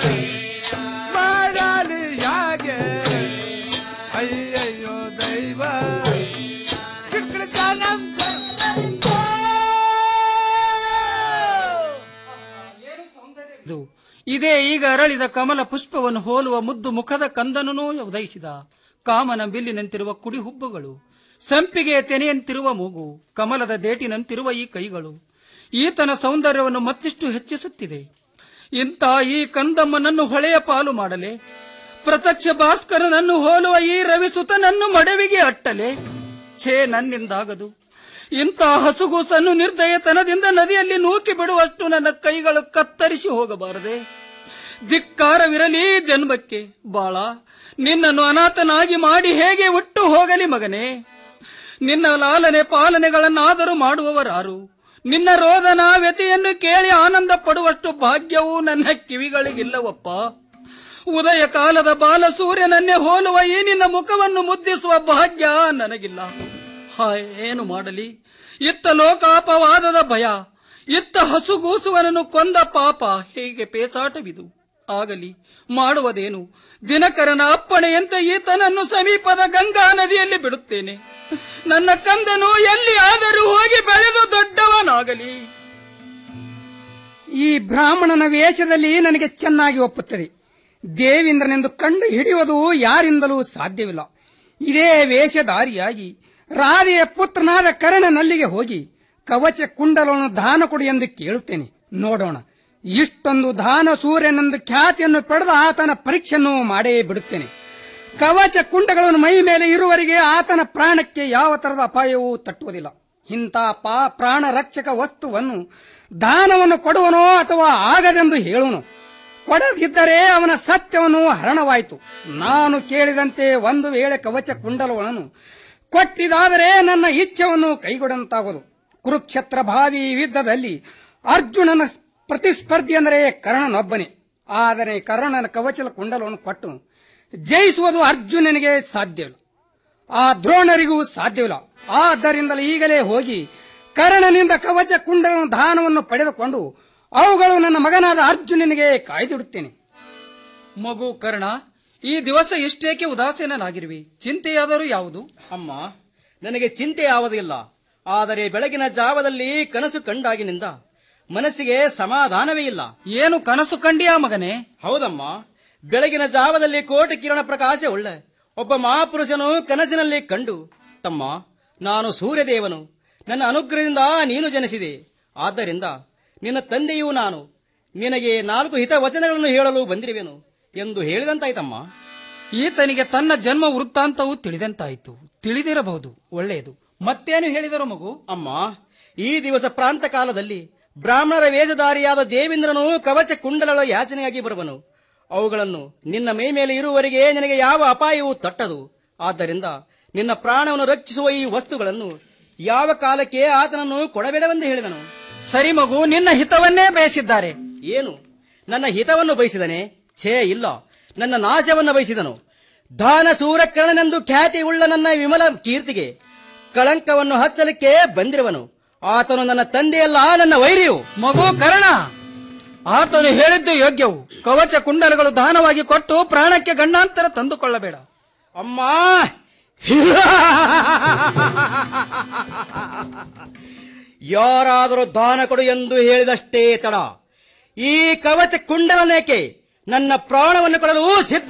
[SPEAKER 14] ಮಾಡಲಿ ಯಾಕೆ ಅಯ್ಯಯ್ಯೋ ದೈವ ಕಿಟ್ಕಿಡ ಜಾನಂ
[SPEAKER 15] ಇದು ಇದೇ ಈಗ ಅರಳಿದ ಕಮಲ ಪುಷ್ಪವನ್ನು ಹೋಲುವ ಮುದ್ದು ಮುಖದ ಕಂದನೂ ಉದಯಿಸಿದ ಕಾಮನ ಬಿಲ್ಲಿನಂತಿರುವ ಕುಡಿ ಹುಬ್ಬುಗಳು ಸಂಪಿಗೆಯ ತೆನೆಯಂತಿರುವ ಮೂಗು ಕಮಲದ ದೇಟಿನಂತಿರುವ ಈ ಕೈಗಳು ಈತನ ಸೌಂದರ್ಯವನ್ನು ಮತ್ತಿಷ್ಟು ಹೆಚ್ಚಿಸುತ್ತಿದೆ ಇಂಥ ಈ ಕಂದಮ್ಮನನ್ನು ಹೊಳೆಯ ಪಾಲು ಮಾಡಲೆ ಪ್ರತ್ಯಕ್ಷ ಭಾಸ್ಕರನನ್ನು ಹೋಲುವ ಈ ರವಿಸುತನನ್ನು ಮಡವಿಗೆ ಅಟ್ಟಲೆ ಛೇ ನನ್ನಿಂದಾಗದು ಇಂಥ ಹಸುಗೂಸನ್ನು ನಿರ್ದಯತನದಿಂದ ನದಿಯಲ್ಲಿ ನೂಕಿ ಬಿಡುವಷ್ಟು ನನ್ನ ಕೈಗಳು ಕತ್ತರಿಸಿ ಹೋಗಬಾರದೆ ಧಿಕ್ಕಾರವಿರಲಿ ಈ ಜನ್ಮಕ್ಕೆ ಬಾಳ ನಿನ್ನನ್ನು ಅನಾಥನಾಗಿ ಮಾಡಿ ಹೇಗೆ ಹುಟ್ಟು ಹೋಗಲಿ ಮಗನೇ ನಿನ್ನ ಲಾಲನೆ ಪಾಲನೆಗಳನ್ನಾದರೂ ಮಾಡುವವರಾರು ನಿನ್ನ ರೋದನ ವ್ಯತೆಯನ್ನು ಕೇಳಿ ಆನಂದ ಪಡುವಷ್ಟು ಭಾಗ್ಯವೂ ನನ್ನ ಕಿವಿಗಳಿಗಿಲ್ಲವಪ್ಪ ಉದಯ ಕಾಲದ ಬಾಲ ಸೂರ್ಯನನ್ನೇ ಹೋಲುವ ಈ ನಿನ್ನ ಮುಖವನ್ನು ಮುದ್ದಿಸುವ ಭಾಗ್ಯ ನನಗಿಲ್ಲ ಹಾ ಏನು ಮಾಡಲಿ ಇತ್ತ ಲೋಕಾಪವಾದದ ಭಯ ಇತ್ತ ಹಸುಗೂಸುವನನ್ನು ಕೊಂದ ಪಾಪ ಹೀಗೆ ಪೇಚಾಟವಿದು ಆಗಲಿ ಮಾಡುವುದೇನು ದಿನಕರನ ಅಪ್ಪಣೆಯಂತೆ ಈತನನ್ನು ಸಮೀಪದ ಗಂಗಾ ನದಿಯಲ್ಲಿ ಬಿಡುತ್ತೇನೆ ನನ್ನ ಕಂದನು ಎಲ್ಲಿ ಆದರೂ ಹೋಗಿ ಬೆಳೆದು ದೊಡ್ಡವನಾಗಲಿ
[SPEAKER 16] ಈ ಬ್ರಾಹ್ಮಣನ ವೇಷದಲ್ಲಿ ನನಗೆ ಚೆನ್ನಾಗಿ ಒಪ್ಪುತ್ತದೆ ದೇವೇಂದ್ರನೆಂದು ಕಂಡು ಹಿಡಿಯುವುದು ಯಾರಿಂದಲೂ ಸಾಧ್ಯವಿಲ್ಲ ಇದೇ ವೇಷಧಾರಿಯಾಗಿ ರಾಧೆಯ ಪುತ್ರನಾದ ಕರ್ಣನಲ್ಲಿಗೆ ಹೋಗಿ ಕವಚ ಕುಂಡಲವನ್ನು ದಾನ ಕೊಡು ಎಂದು ಕೇಳುತ್ತೇನೆ ನೋಡೋಣ ಇಷ್ಟೊಂದು ದಾನ ಸೂರ್ಯನೆಂದು ಖ್ಯಾತಿಯನ್ನು ಪಡೆದ ಆತನ ಪರೀಕ್ಷೆಯನ್ನು ಮಾಡೇ ಬಿಡುತ್ತೇನೆ ಕವಚ ಕುಂಡಗಳನ್ನು ಮೈ ಮೇಲೆ ಇರುವವರೆಗೆ ಆತನ ಪ್ರಾಣಕ್ಕೆ ಯಾವ ತರದ ಅಪಾಯವೂ ತಟ್ಟುವುದಿಲ್ಲ ಇಂಥ ಪಾ ಪ್ರಾಣ ರಕ್ಷಕ ವಸ್ತುವನ್ನು ದಾನವನ್ನು ಕೊಡುವನೋ ಅಥವಾ ಆಗದೆಂದು ಹೇಳುವನು ಕೊಡದಿದ್ದರೆ ಅವನ ಸತ್ಯವನ್ನು ಹರಣವಾಯಿತು ನಾನು ಕೇಳಿದಂತೆ ಒಂದು ವೇಳೆ ಕವಚ ಕುಂಡಲಗಳನ್ನು ಕೊಟ್ಟಿದಾದರೆ ನನ್ನ ಇಚ್ಛೆಯನ್ನು ಕೈಗೊಡಂತಾಗೋದು ಕುರುಕ್ಷೇತ್ರ ಭಾವಿ ಯುದ್ಧದಲ್ಲಿ ಅರ್ಜುನನ ಪ್ರತಿಸ್ಪರ್ಧಿ ಅಂದರೆ ಕರ್ಣನೊಬ್ಬನೇ ಆದರೆ ಕರ್ಣನ ಕವಚಲ ಕುಂಡಲವನ್ನು ಕೊಟ್ಟು ಜಯಿಸುವುದು ಅರ್ಜುನನಿಗೆ ಸಾಧ್ಯವಿಲ್ಲ ಆ ದ್ರೋಣರಿಗೂ ಸಾಧ್ಯವಿಲ್ಲ ಆದ್ದರಿಂದಲೇ ಈಗಲೇ ಹೋಗಿ ಕರ್ಣನಿಂದ ಕವಚ ಕುಂಡಲನ ದಾನವನ್ನು ಪಡೆದುಕೊಂಡು ಅವುಗಳು ನನ್ನ ಮಗನಾದ ಅರ್ಜುನನಿಗೆ ಕಾಯ್ದಿಡುತ್ತೇನೆ
[SPEAKER 15] ಮಗು ಕರ್ಣ ಈ ದಿವಸ ಇಷ್ಟೇಕೆ ಉದಾಸೀನನಾಗಿರುವಿ ಚಿಂತೆಯಾದರೂ ಯಾವುದು
[SPEAKER 17] ಅಮ್ಮ ನನಗೆ ಚಿಂತೆ ಯಾವುದಿಲ್ಲ ಆದರೆ ಬೆಳಗಿನ ಜಾವದಲ್ಲಿ ಕನಸು ಕಂಡಾಗಿನಿಂದ ಮನಸ್ಸಿಗೆ ಸಮಾಧಾನವೇ ಇಲ್ಲ
[SPEAKER 15] ಏನು ಕನಸು ಕಂಡಿಯಾ ಮಗನೇ
[SPEAKER 17] ಹೌದಮ್ಮ ಬೆಳಗಿನ ಜಾವದಲ್ಲಿ ಕೋಟಿ ಕಿರಣ ಪ್ರಕಾಶ ಉಳ್ಳ ಒಬ್ಬ ಮಹಾಪುರುಷನು ಕನಸಿನಲ್ಲಿ ಕಂಡು ತಮ್ಮ ನಾನು ಸೂರ್ಯದೇವನು ನನ್ನ ಅನುಗ್ರಹದಿಂದ ನೀನು ಜನಿಸಿದೆ ಆದ್ದರಿಂದ ನಿನ್ನ ತಂದೆಯೂ ನಾನು ನಿನಗೆ ನಾಲ್ಕು ಹಿತ ವಚನಗಳನ್ನು ಹೇಳಲು ಬಂದಿರುವೆನು ಎಂದು ಹೇಳಿದಂತಾಯ್ತಮ್ಮ
[SPEAKER 15] ಈತನಿಗೆ ತನ್ನ ಜನ್ಮ ವೃತ್ತಾಂತವು ತಿಳಿದಂತಾಯಿತು ತಿಳಿದಿರಬಹುದು ಒಳ್ಳೆಯದು ಮತ್ತೇನು ಹೇಳಿದರು ಮಗು
[SPEAKER 17] ಅಮ್ಮ ಈ ದಿವಸ ಪ್ರಾಂತ ಕಾಲದಲ್ಲಿ ಬ್ರಾಹ್ಮಣರ ವೇಷಧಾರಿಯಾದ ದೇವೇಂದ್ರನು ಕವಚ ಕುಂಡಲಗಳ ಯಾಚನೆಯಾಗಿ ಬರುವನು ಅವುಗಳನ್ನು ನಿನ್ನ ಮೈ ಮೇಲೆ ಇರುವವರೆಗೆ ನಿನಗೆ ಯಾವ ಅಪಾಯವೂ ತಟ್ಟದು ಆದ್ದರಿಂದ ನಿನ್ನ ಪ್ರಾಣವನ್ನು ರಕ್ಷಿಸುವ ಈ ವಸ್ತುಗಳನ್ನು ಯಾವ ಕಾಲಕ್ಕೆ ಆತನನ್ನು ಕೊಡಬೇಡವೆಂದು ಹೇಳಿದನು
[SPEAKER 15] ಸರಿ ಮಗು ನಿನ್ನ ಹಿತವನ್ನೇ ಬಯಸಿದ್ದಾರೆ
[SPEAKER 17] ಏನು ನನ್ನ ಹಿತವನ್ನು ಬಯಸಿದನೆ ಛೇ ಇಲ್ಲ ನನ್ನ ನಾಶವನ್ನು ಬಯಸಿದನು ದಾನ ಸೂರಕರ್ಣನೆಂದು ಖ್ಯಾತಿ ಉಳ್ಳ ನನ್ನ ವಿಮಲ ಕೀರ್ತಿಗೆ ಕಳಂಕವನ್ನು ಹಚ್ಚಲಿಕ್ಕೆ ಬಂದಿರುವನು ಆತನು ನನ್ನ ತಂದೆಯಲ್ಲ ನನ್ನ ವೈರಿಯು
[SPEAKER 15] ಮಗು ಕರ್ಣ ಆತನು ಹೇಳಿದ್ದು ಯೋಗ್ಯವು ಕವಚ ಕುಂಡಲಗಳು ದಾನವಾಗಿ ಕೊಟ್ಟು ಪ್ರಾಣಕ್ಕೆ ಗಂಡಾಂತರ ತಂದುಕೊಳ್ಳಬೇಡ
[SPEAKER 17] ಅಮ್ಮ ಯಾರಾದರೂ ದಾನ ಕೊಡು ಎಂದು ಹೇಳಿದಷ್ಟೇ ತಡ ಈ ಕವಚ ಕುಂಡಲನೇಕೆ ನನ್ನ ಪ್ರಾಣವನ್ನು ಕೊಡಲು ಸಿದ್ಧ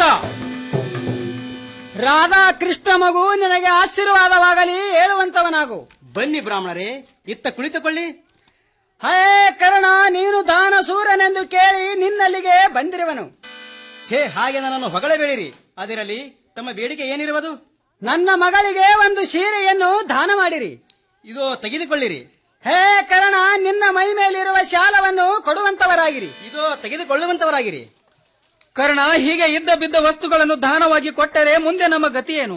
[SPEAKER 16] ರಾಧಾ ಕೃಷ್ಣ ಮಗು ನಿನಗೆ ಆಶೀರ್ವಾದವಾಗಲಿ ಹೇಳುವಂತವನಾಗು
[SPEAKER 17] ಬನ್ನಿ ಬ್ರಾಹ್ಮಣರೇ ಇತ್ತ ಕುಳಿತುಕೊಳ್ಳಿ
[SPEAKER 16] ಹೇ ಕರ್ಣ ನೀನು ದಾನ ಸೂರನೆಂದು ಕೇಳಿ ನಿನ್ನಲ್ಲಿಗೆ ಬಂದಿರುವನು
[SPEAKER 17] ಛೇ ಹಾಗೆ ನನ್ನನ್ನು ಹೊಗಳಬೇಡಿರಿ ಅದಿರಲಿ ತಮ್ಮ ಬೇಡಿಕೆ ಏನಿರುವುದು
[SPEAKER 16] ನನ್ನ ಮಗಳಿಗೆ ಒಂದು ಸೀರೆಯನ್ನು ದಾನ ಮಾಡಿರಿ
[SPEAKER 17] ಇದು ತೆಗೆದುಕೊಳ್ಳಿರಿ
[SPEAKER 16] ಹೇ ಕರ್ಣ ನಿನ್ನ ಮೈ ಮೇಲಿರುವ ಶಾಲವನ್ನು ಕೊಡುವಂತವರಾಗಿರಿ
[SPEAKER 17] ಇದು ತೆಗೆದುಕೊಳ್ಳುವಂತವರಾಗಿರಿ
[SPEAKER 15] ಕರ್ಣ ಹೀಗೆ ಇದ್ದ ಬಿದ್ದ ವಸ್ತುಗಳನ್ನು ದಾನವಾಗಿ ಕೊಟ್ಟರೆ ಮುಂದೆ ನಮ್ಮ ಗತಿಯೇನು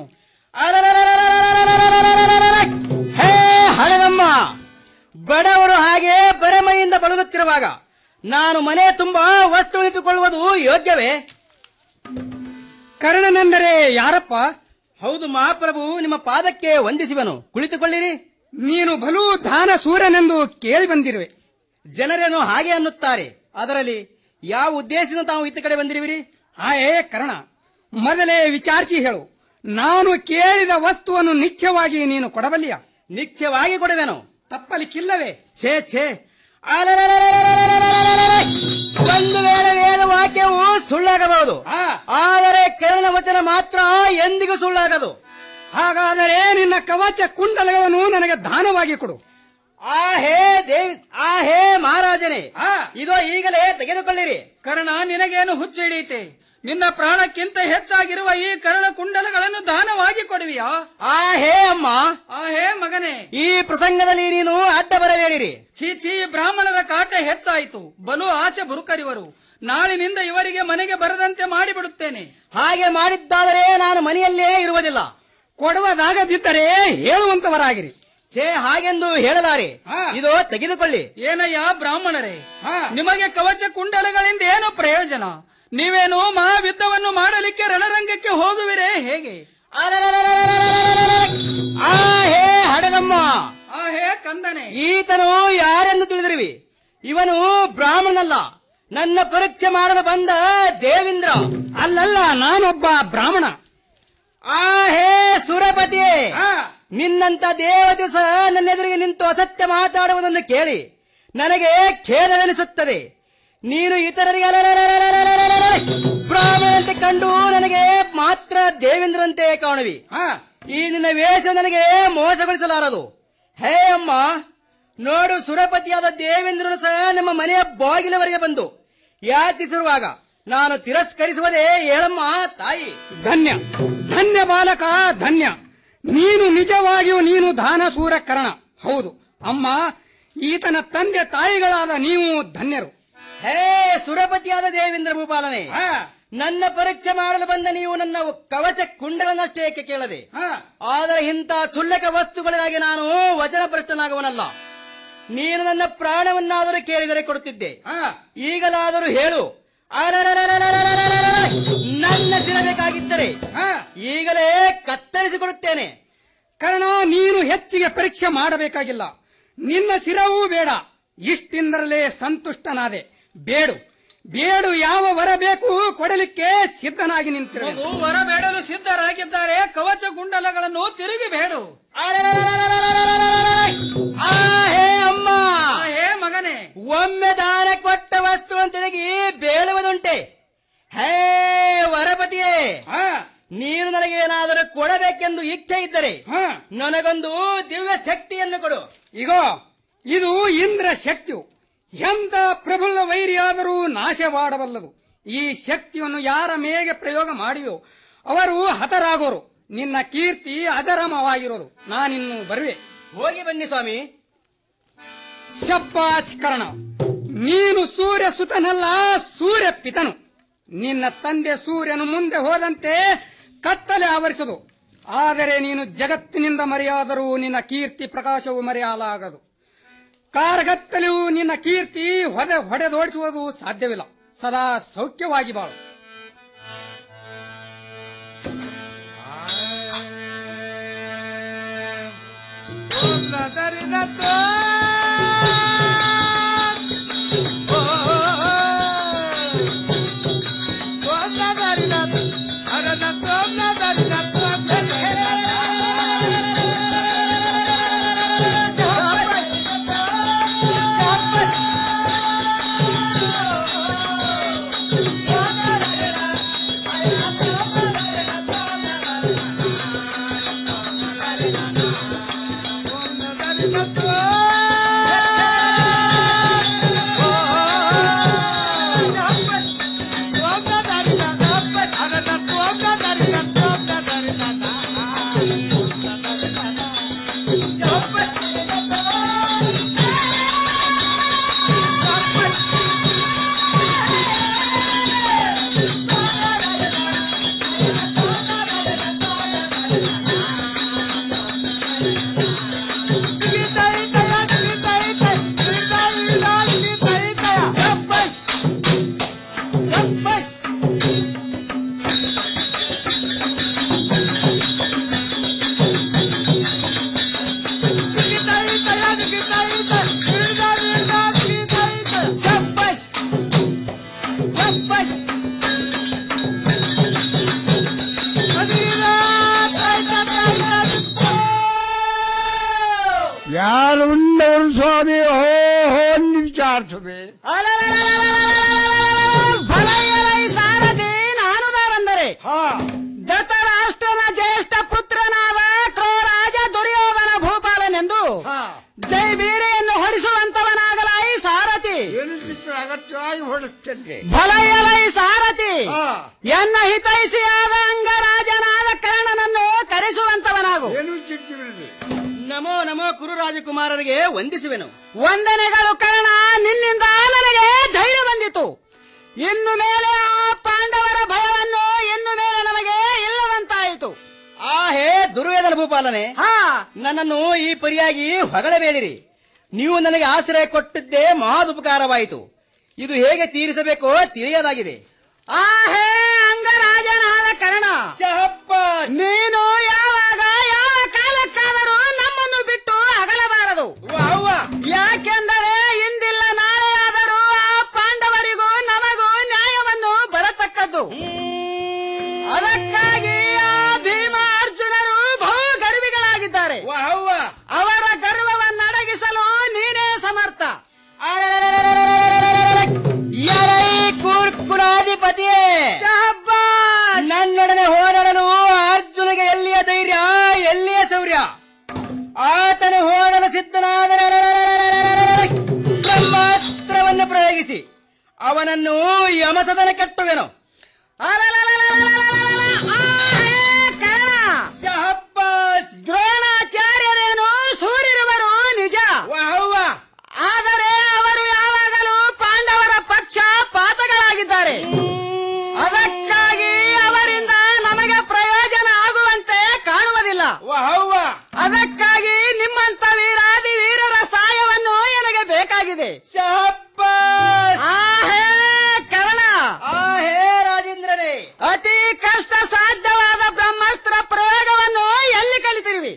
[SPEAKER 17] ಹೇ ಹಳೆದಮ್ಮ ಬಡವರು ಹಾಗೆ ಬರಮೈಯಿಂದ ಬಳಲುತ್ತಿರುವಾಗ ನಾನು ಮನೆ ತುಂಬಾ ವಸ್ತು ಇಟ್ಟುಕೊಳ್ಳುವುದು ಯೋಗ್ಯವೇ
[SPEAKER 16] ಕರ್ಣನೆಂದರೆ ಯಾರಪ್ಪ
[SPEAKER 17] ಹೌದು ಮಹಾಪ್ರಭು ನಿಮ್ಮ ಪಾದಕ್ಕೆ ವಂದಿಸುವನು ಕುಳಿತುಕೊಳ್ಳಿರಿ
[SPEAKER 16] ನೀನು ಬಲು ದಾನ ಸೂರ್ಯನೆಂದು ಕೇಳಿ ಬಂದಿರುವೆ
[SPEAKER 17] ಜನರೇನು ಹಾಗೆ ಅನ್ನುತ್ತಾರೆ ಅದರಲ್ಲಿ ಯಾವ ಉದ್ದೇಶದಿಂದ ತಾವು ಇತ್ತ ಕಡೆ ಬಂದಿರುವಿರಿ
[SPEAKER 16] ಆ ಏ ಕರ್ಣ ಮೊದಲೇ ವಿಚಾರಿಸಿ ಹೇಳು ನಾನು ಕೇಳಿದ ವಸ್ತುವನ್ನು ನಿತ್ಯವಾಗಿ ನೀನು ಕೊಡಬಲ್ಲಿಯ
[SPEAKER 17] ನಿತ್ಯವಾಗಿ ಕೊಡುವೆನು
[SPEAKER 16] ತಪ್ಪಲಿಕ್ಕಿಲ್ಲವೇ
[SPEAKER 17] ಛೇ ಛೇ ಒಂದು ವೇಳೆ ವೇದ ವಾಕ್ಯವು ಸುಳ್ಳಾಗಬಹುದು ಆದರೆ ಕರ್ಣ ವಚನ ಮಾತ್ರ ಎಂದಿಗೂ ಸುಳ್ಳಾಗದು
[SPEAKER 16] ಹಾಗಾದರೆ ನಿನ್ನ ಕವಚ ಕುಂಡಲಗಳನ್ನು ನನಗೆ ದಾನವಾಗಿ ಕೊಡು
[SPEAKER 17] ಆ ಹೇ ದೇವಿ ಆ ಹೇ ಮಹಾರಾಜನೇ ಇದೋ ಈಗಲೇ ತೆಗೆದುಕೊಳ್ಳಿರಿ
[SPEAKER 15] ಕರ್ಣ ನಿನಗೇನು ಹುಚ್ಚು ಹಿಡಿಯುತ್ತೆ ನಿನ್ನ ಪ್ರಾಣಕ್ಕಿಂತ ಹೆಚ್ಚಾಗಿರುವ ಈ ಕರ್ಣ ಕುಂಡಲಗಳನ್ನು ದಾನವಾಗಿ ಕೊಡುವಿಯಾ
[SPEAKER 17] ಆ ಹೇ ಅಮ್ಮ
[SPEAKER 15] ಆ ಹೇ ಮಗನೇ
[SPEAKER 17] ಈ ಪ್ರಸಂಗದಲ್ಲಿ ನೀನು ಅಡ್ಡ ಬರಬೇಡಿರಿ
[SPEAKER 15] ಛೀ ಛೀ ಬ್ರಾಹ್ಮಣರ ಕಾಟ ಹೆಚ್ಚಾಯಿತು ಬಲು ಆಸೆ ಬುರುಕರಿವರು ನಾಳಿನಿಂದ ಇವರಿಗೆ ಮನೆಗೆ ಬರದಂತೆ ಮಾಡಿಬಿಡುತ್ತೇನೆ
[SPEAKER 17] ಹಾಗೆ ಮಾಡಿದ್ದಾದರೆ ನಾನು ಮನೆಯಲ್ಲೇ ಇರುವುದಿಲ್ಲ
[SPEAKER 16] ಕೊಡುವುದಾಗದಿದ್ದರೆ ಹೇಳುವಂತವರಾಗಿರಿ
[SPEAKER 17] ಛೇ ಹಾಗೆಂದು ಹೇಳಲಾರೆ ಇದು ತೆಗೆದುಕೊಳ್ಳಿ
[SPEAKER 15] ಏನಯ್ಯ ಬ್ರಾಹ್ಮಣರೇ ನಿಮಗೆ ಕವಚ ಕುಂಡಲಗಳಿಂದ ಏನು ಪ್ರಯೋಜನ ನೀವೇನು ಮಹಾಯುದ್ಧವನ್ನು ಮಾಡಲಿಕ್ಕೆ ರಣರಂಗಕ್ಕೆ ಹೋಗುವಿರೇ ಹೇಗೆ
[SPEAKER 17] ಆ ಹೇ ಹಡಗಮ್ಮ
[SPEAKER 15] ಆ ಹೇ ಕಂದನೆ
[SPEAKER 17] ಈತನು ಯಾರೆಂದು ತಿಳಿದಿರುವಿ ಇವನು ಬ್ರಾಹ್ಮಣನಲ್ಲ ನನ್ನ ಪರೀಕ್ಷೆ ಮಾಡಲು ಬಂದ ದೇವೇಂದ್ರ
[SPEAKER 16] ಅಲ್ಲಲ್ಲ ನಾನೊಬ್ಬ ಬ್ರಾಹ್ಮಣ
[SPEAKER 17] ಆ ಹೇ ಸುರಪತಿ ನಿನ್ನಂತ ದೇವದಿವಸ ನನ್ನ ಎದುರಿಗೆ ನಿಂತು ಅಸತ್ಯ ಮಾತಾಡುವುದನ್ನು ಕೇಳಿ ನನಗೆ ಖೇದವೆನಿಸುತ್ತದೆ ನೀನು ಇತರರಿಗೆ ಅಲಲಲಲಲಲಲಲಲಲ ಬ್ರಾಹ್ಮಣಂತೆ ಕಂಡು ನನಗೆ ಮಾತ್ರ ದೇವೇಂದ್ರಂತೆ ಕಾಣುವಿ ಈ ನಿನ್ನ ವೇಷ ನನಗೆ ಮೋಸಗೊಳಿಸಲಾರದು ಹೇ ಅಮ್ಮ ನೋಡು ಸುರಪತಿಯಾದ ದೇವೇಂದ್ರನು ಸಹ ನಮ್ಮ ಮನೆಯ ಬಾಗಿಲವರೆಗೆ ಬಂದು ಯಾಚಿಸಿರುವಾಗ ನಾನು ತಿರಸ್ಕರಿಸುವುದೇ ಹೇಳಮ್ಮ ತಾಯಿ
[SPEAKER 16] ಧನ್ಯ ಧನ್ಯ ಬಾಲಕ ಧನ್ಯ ನೀನು ನಿಜವಾಗಿಯೂ ನೀನು ದಾನಸೂರ ಕರ್ಣ ಹೌದು ಅಮ್ಮ ಈತನ ತಂದೆ ತಾಯಿಗಳಾದ ನೀವು ಧನ್ಯರು
[SPEAKER 17] ಹೇ ಸುರಪತಿಯಾದ ದೇವೇಂದ್ರ ಭೂಪಾಲನೆ ನನ್ನ ಪರೀಕ್ಷೆ ಮಾಡಲು ಬಂದ ನೀವು ನನ್ನ ಕವಚ ಕುಂಡಲನ್ನಷ್ಟೇ ಏಕೆ ಕೇಳದೆ ಆದರೆ ಇಂಥ ಕ್ಷುಲ್ಲಕ ವಸ್ತುಗಳಿಗಾಗಿ ನಾನು ವಚನ ಭ್ರಷ್ಟನಾಗುವನಲ್ಲ ನೀನು ನನ್ನ ಪ್ರಾಣವನ್ನಾದರೂ ಕೇಳಿದರೆ ಕೊಡುತ್ತಿದ್ದೆ ಈಗಲಾದರೂ ಹೇಳು ಅರರರರರರರರರರ. ನನ್ನ ಸಿರಬೇಕಾಗಿದ್ದರೆ ಈಗಲೇ ಕತ್ತರಿಸಿಕೊಡುತ್ತೇನೆ
[SPEAKER 16] ಕರ್ಣ ನೀನು ಹೆಚ್ಚಿಗೆ ಪರೀಕ್ಷೆ ಮಾಡಬೇಕಾಗಿಲ್ಲ ನಿನ್ನ ಸಿರವೂ ಬೇಡ ಇಷ್ಟಿಂದರಲೇ ಸಂತುಷ್ಟನಾದೆ ಬೇಡು ಬೇಡು ಯಾವ ವರ ಬೇಕು ಕೊಡಲಿಕ್ಕೆ ಸಿದ್ಧನಾಗಿ ನಿಂತಿರು
[SPEAKER 15] ಮಗು ವರ ಬೇಡಲು ಸಿದ್ಧರಾಗಿದ್ದಾರೆ ಕವಚ ಕುಂಡಲಗಳನ್ನು ತಿರುಗಿ ಬೇಡು
[SPEAKER 17] ಆ ಹೇ ಅಮ್ಮ
[SPEAKER 15] ಹೇ ಮಗನೇ
[SPEAKER 17] ಒಮ್ಮೆ ದಾನ ಕೊಟ್ಟ ವಸ್ತುವನ್ನು ತಿರುಗಿ ಬೇಳುವುದುಂಟೆ ಹೇ ವರಪತಿಯೇ ನೀನು ನನಗೆ ಏನಾದರೂ ಕೊಡಬೇಕೆಂದು ಇಚ್ಛೆ ಇದ್ದರೆ ನನಗೊಂದು ದಿವ್ಯ ಶಕ್ತಿಯನ್ನು ಕೊಡು
[SPEAKER 16] ಇಗೋ ಇದು ಇಂದ್ರ ಶಕ್ತಿಯು ಎಂತ ಪ್ರಬಲ ವೈರಿಯಾದರೂ ನಾಶವಾಡಬಲ್ಲದು ಈ ಶಕ್ತಿಯನ್ನು ಯಾರ ಮೇಗೆ ಪ್ರಯೋಗ ಮಾಡಿಯೋ ಅವರು ಹತರಾಗೋರು ನಿನ್ನ ಕೀರ್ತಿ ಅಜರಮವಾಗಿರೋದು ನಾನಿನ್ನು ಬರುವೆ
[SPEAKER 17] ಹೋಗಿ ಬನ್ನಿ ಸ್ವಾಮಿ
[SPEAKER 16] ಶಬ್ಬಾಚ್ ಕರ್ಣ ನೀನು ಸೂರ್ಯ ಸುತನಲ್ಲ ಸೂರ್ಯ ಪಿತನು ನಿನ್ನ ತಂದೆ ಸೂರ್ಯನು ಮುಂದೆ ಹೋದಂತೆ ಕತ್ತಲೆ ಆವರಿಸದು ಆದರೆ ನೀನು ಜಗತ್ತಿನಿಂದ ಮರೆಯಾದರೂ ನಿನ್ನ ಕೀರ್ತಿ ಪ್ರಕಾಶವು ಮರೆಯಲಾಗದು ಕಾರ್ಗತ್ತಲೆಯು ನಿನ್ನ ಕೀರ್ತಿ ಹೊದೆ ಹೊಡೆದೋಡಿಸುವುದು ಸಾಧ್ಯವಿಲ್ಲ ಸದಾ ಸೌಖ್ಯವಾಗಿ ಬಾಳು
[SPEAKER 14] ಯಾರುಂಡವರು ಸ್ವಾಮಿ ಹೋ ಹೋ ವಿಚಾರಿಸುವೆ
[SPEAKER 16] ಸಾರಥಿ ನಾನುದಾರಂದರೆ ಧೃತರಾಷ್ಟ್ರನ ಜ್ಯೇಷ್ಠ ಪುತ್ರನಾದ ಕ್ರೋರಾಜ ದುರ್ಯೋಧನ ಭೂಪಾಲನೆಂದು ಜೈ ಬೀರೆಯನ್ನು ಹೊಡಿಸುವಂತವನಾಗಲಾಯಿ ಸಾರಥಿ
[SPEAKER 14] ಅಗತ್ಯವಾಗಿ ಹೊಡಿಸ್ತೇನೆ
[SPEAKER 16] ಭಲಯಲೈ ಸಾರಥಿ ಎನ್ನ ಹಿತೈಷಿಯಾದ ಅಂಗರಾಜನಾದ ಕರ್ಣನನ್ನು ಕರೆಸುವಂತವನಾಗು
[SPEAKER 17] ನಮೋ ನಮೋ ಕುರು ರಾಜಕುಮಾರರಿಗೆ ವಂದಿಸುವೆನು
[SPEAKER 16] ವಂದನೆಗಳು ಕರ್ಣ ನಿನ್ನಿಂದ ನನಗೆ ಧೈರ್ಯ ಬಂದಿತು ಇನ್ನು ಮೇಲೆ ಆ ಪಾಂಡವರ ಭಯವನ್ನು ಇನ್ನು ಮೇಲೆ ನಮಗೆ ಇಲ್ಲದಂತಾಯಿತು
[SPEAKER 17] ಆ ಹೇ ದುರ್ವೇದನ ಭೂಪ ಭೂಪಾಲನೆ ನನ್ನನ್ನು ಈ ಪರಿಯಾಗಿ ಹೊಗಳಬೇಡಿರಿ ನೀವು ನನಗೆ ಆಶ್ರಯ ಕೊಟ್ಟಿದ್ದೇ ಮಹಾದುಪಕಾರವಾಯಿತು ಇದು ಹೇಗೆ ತೀರಿಸಬೇಕೋ ತಿಳಿಯದಾಗಿದೆ
[SPEAKER 16] ಆಹೇ ಅಂಗರಾಜನಾದ ಕರ್ಣ ನೀನು ಯಾವಾಗ ಯಾವ ಕಾಲಕ್ಕಾದರೂ ನಮ್ಮನ್ನು ಬಿಟ್ಟು ಅಗಲಬಾರದು ಯಾಕೆಂದರೆ ಇಂದಿಲ್ಲ ನಾಳೆ ಆದರೂ ಆ ಪಾಂಡವರಿಗೂ ನಮಗೂ ನ್ಯಾಯವನ್ನು ಬರತಕ್ಕದ್ದು ಅದಕ್ಕಾಗಿ ಆ ಭೀಮ ಅರ್ಜುನರು ಬಹು ಗರ್ವಿಗಳಾಗಿದ್ದಾರೆ ಅವರ ಗರ್ವವನ್ನಡಗಿಸಲು ನೀನೇ ಸಮರ್ಥ
[SPEAKER 17] ಎಲೈ ಕೂರ್ಕುಲಾಧಿಪತಿಯೇ ನನ್ನೊಡನೆ ಹೋರಾಡಲು ಅರ್ಜುನಿಗೆ ಎಲ್ಲಿಯ ಧೈರ್ಯ ಎಲ್ಲಿಯ ಶೌರ್ಯ ಆತನು ಹೋರಾಡಲು ಸಿದ್ಧನಾದರೆ ಬ್ರಹ್ಮಾಸ್ತ್ರವನ್ನು ಪ್ರಯೋಗಿಸಿ ಅವನನ್ನು ಯಮಸದನ ಕಟ್ಟುವೆನು
[SPEAKER 16] ದ್ರೋಣಾಚಾರ್ಯರೇನು ಸೂರ್ಯರುವರು ನಿಜ ಆದರೆ ಅವರು ಯಾವಾಗಲೂ ಪಾಂಡವರ ಪಕ್ಷ ಪಾತಗಳಾಗಿದ್ದಾರೆ ಅದಕ್ಕಾಗಿ ಅವರಿಂದ ನಮಗೆ ಪ್ರಯೋಜನ ಆಗುವಂತೆ ಕಾಣುವುದಿಲ್ಲ ಅದಕ್ಕಾಗಿ ನಿಮ್ಮಂತ ವೀರಾದಿ ವೀರರ ಸಹಾಯವನ್ನು ನನಗೆ ಬೇಕಾಗಿದೆ ಆಹೇ ಕರ್ಣ
[SPEAKER 17] ಆಹೇ ರಾಜೇಂದ್ರನೇ
[SPEAKER 16] ಅತಿ ಕಷ್ಟ ಸಾಧ್ಯವಾದ ಬ್ರಹ್ಮಾಸ್ತ್ರ ಪ್ರಯೋಗವನ್ನು ಎಲ್ಲಿ ಕಲಿತಿರುವಿ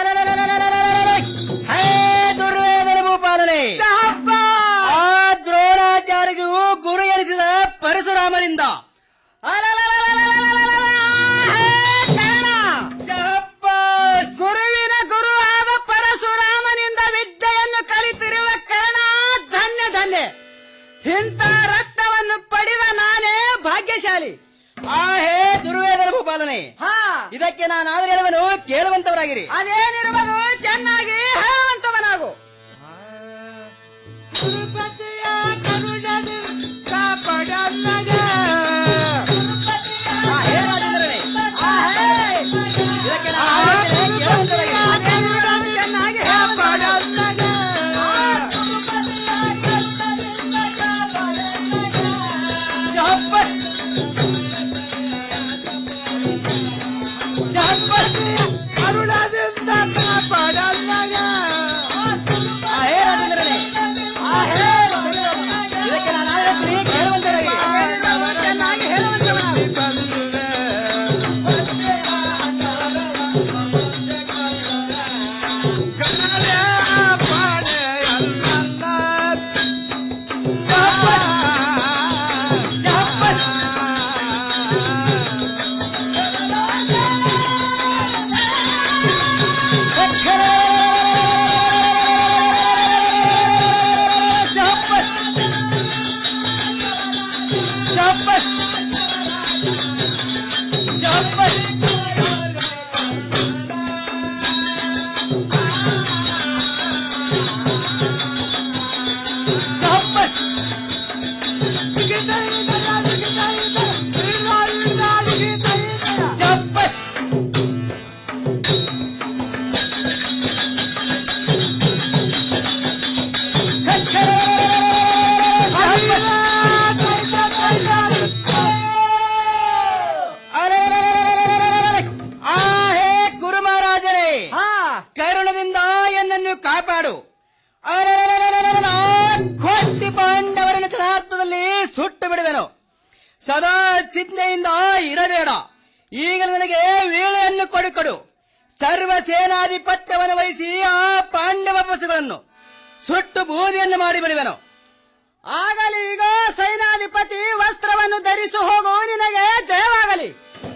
[SPEAKER 17] ಹೇ ದುರ್ವೇದನ ಭೂಪಾಲನೆ ಆ ದ್ರೋಣಾಚಾರ್ಯಗೂ ಗುರು ಎನಿಸಿದ ಪರಶುರಾಮನಿಂದ
[SPEAKER 16] ಗುರುವಿನ ಗುರುವಾದ ಪರಶುರಾಮನಿಂದ ವಿದ್ಯೆಯನ್ನು ಕಲಿತಿರುವ ಕರ್ಣ ಧನ್ಯ ಧನ್ಯ ಇಂಥ ರತ್ನವನ್ನು ಪಡೆದ ನಾನೇ ಭಾಗ್ಯಶಾಲಿ
[SPEAKER 17] ಆ ಹೇ ದುರ್ವೇದನ ಭೂಪಾಲನೆ ಇದಕ್ಕೆ ನಾನು ಆದ್ರೆ ಹೇಳುವನು ಕೇಳುವಂತವರಾಗಿರಿ
[SPEAKER 16] ಅದೇನಿರುವುದು ಚೆನ್ನಾಗಿ ಹೇಳುವಂತವನಾಗು
[SPEAKER 17] ಹೇ ರಾಜೇಂದ್ರನೇ ಇದಕ್ಕೆ ನಾನು ಆದ್ರೆ ಕೇಳುವಂತವರಾಗಿರಿ
[SPEAKER 16] ಚೆನ್ನಾಗಿ
[SPEAKER 17] ಹೇ ರಾಜೇಂದ್ರನೇ ಇದಕ್ಕೆ ನಾನು ಆದ್ರೆ ಕೇಳುವಂತವರಾಗಿರಿ
[SPEAKER 16] ಚೆನ್ನಾಗಿ ಹೇಳುವಂತವನಾಗು
[SPEAKER 17] ಆ ಹೇ ಗುರು ಮಹಾರಾಜರೇ ಕರುಣದಿಂದ ಎನ್ನನ್ನು ಕಾಪಾಡು ಅರೆರೆರೆರೆರೆರೆರೆರೆ, ಆ ಕೋಟಿ ಪಾಂಡವರನ್ನು ಚರಾರ್ಥದಲ್ಲಿ ಸುಟ್ಟು ಬಿಡುವೆನು ಸದಾ ಚಿಂತೆಯಿಂದ ಇರಬೇಡ ಈಗ ನನಗೆ ವೇಳೆಯನ್ನು ಕೊಡುಕೊಡು ಸರ್ವ ಸೇನಾಧಿಪತ್ಯವನ್ನು ವಹಿಸಿ ಆ ಪಾಂಡವ ಪಶುಗಳನ್ನು ಸುಟ್ಟು ಬೂದಿಯನ್ನು ಮಾಡಿಬಿಡುವೆನು
[SPEAKER 16] ಆಗಲಿ ಈಗ ಸೈನಾಧಿಪತಿ ವಸ್ತ್ರವನ್ನು ಧರಿಸಿ ಹೋಗು ನಿನಗೆ ಜಯವಾಗಲಿ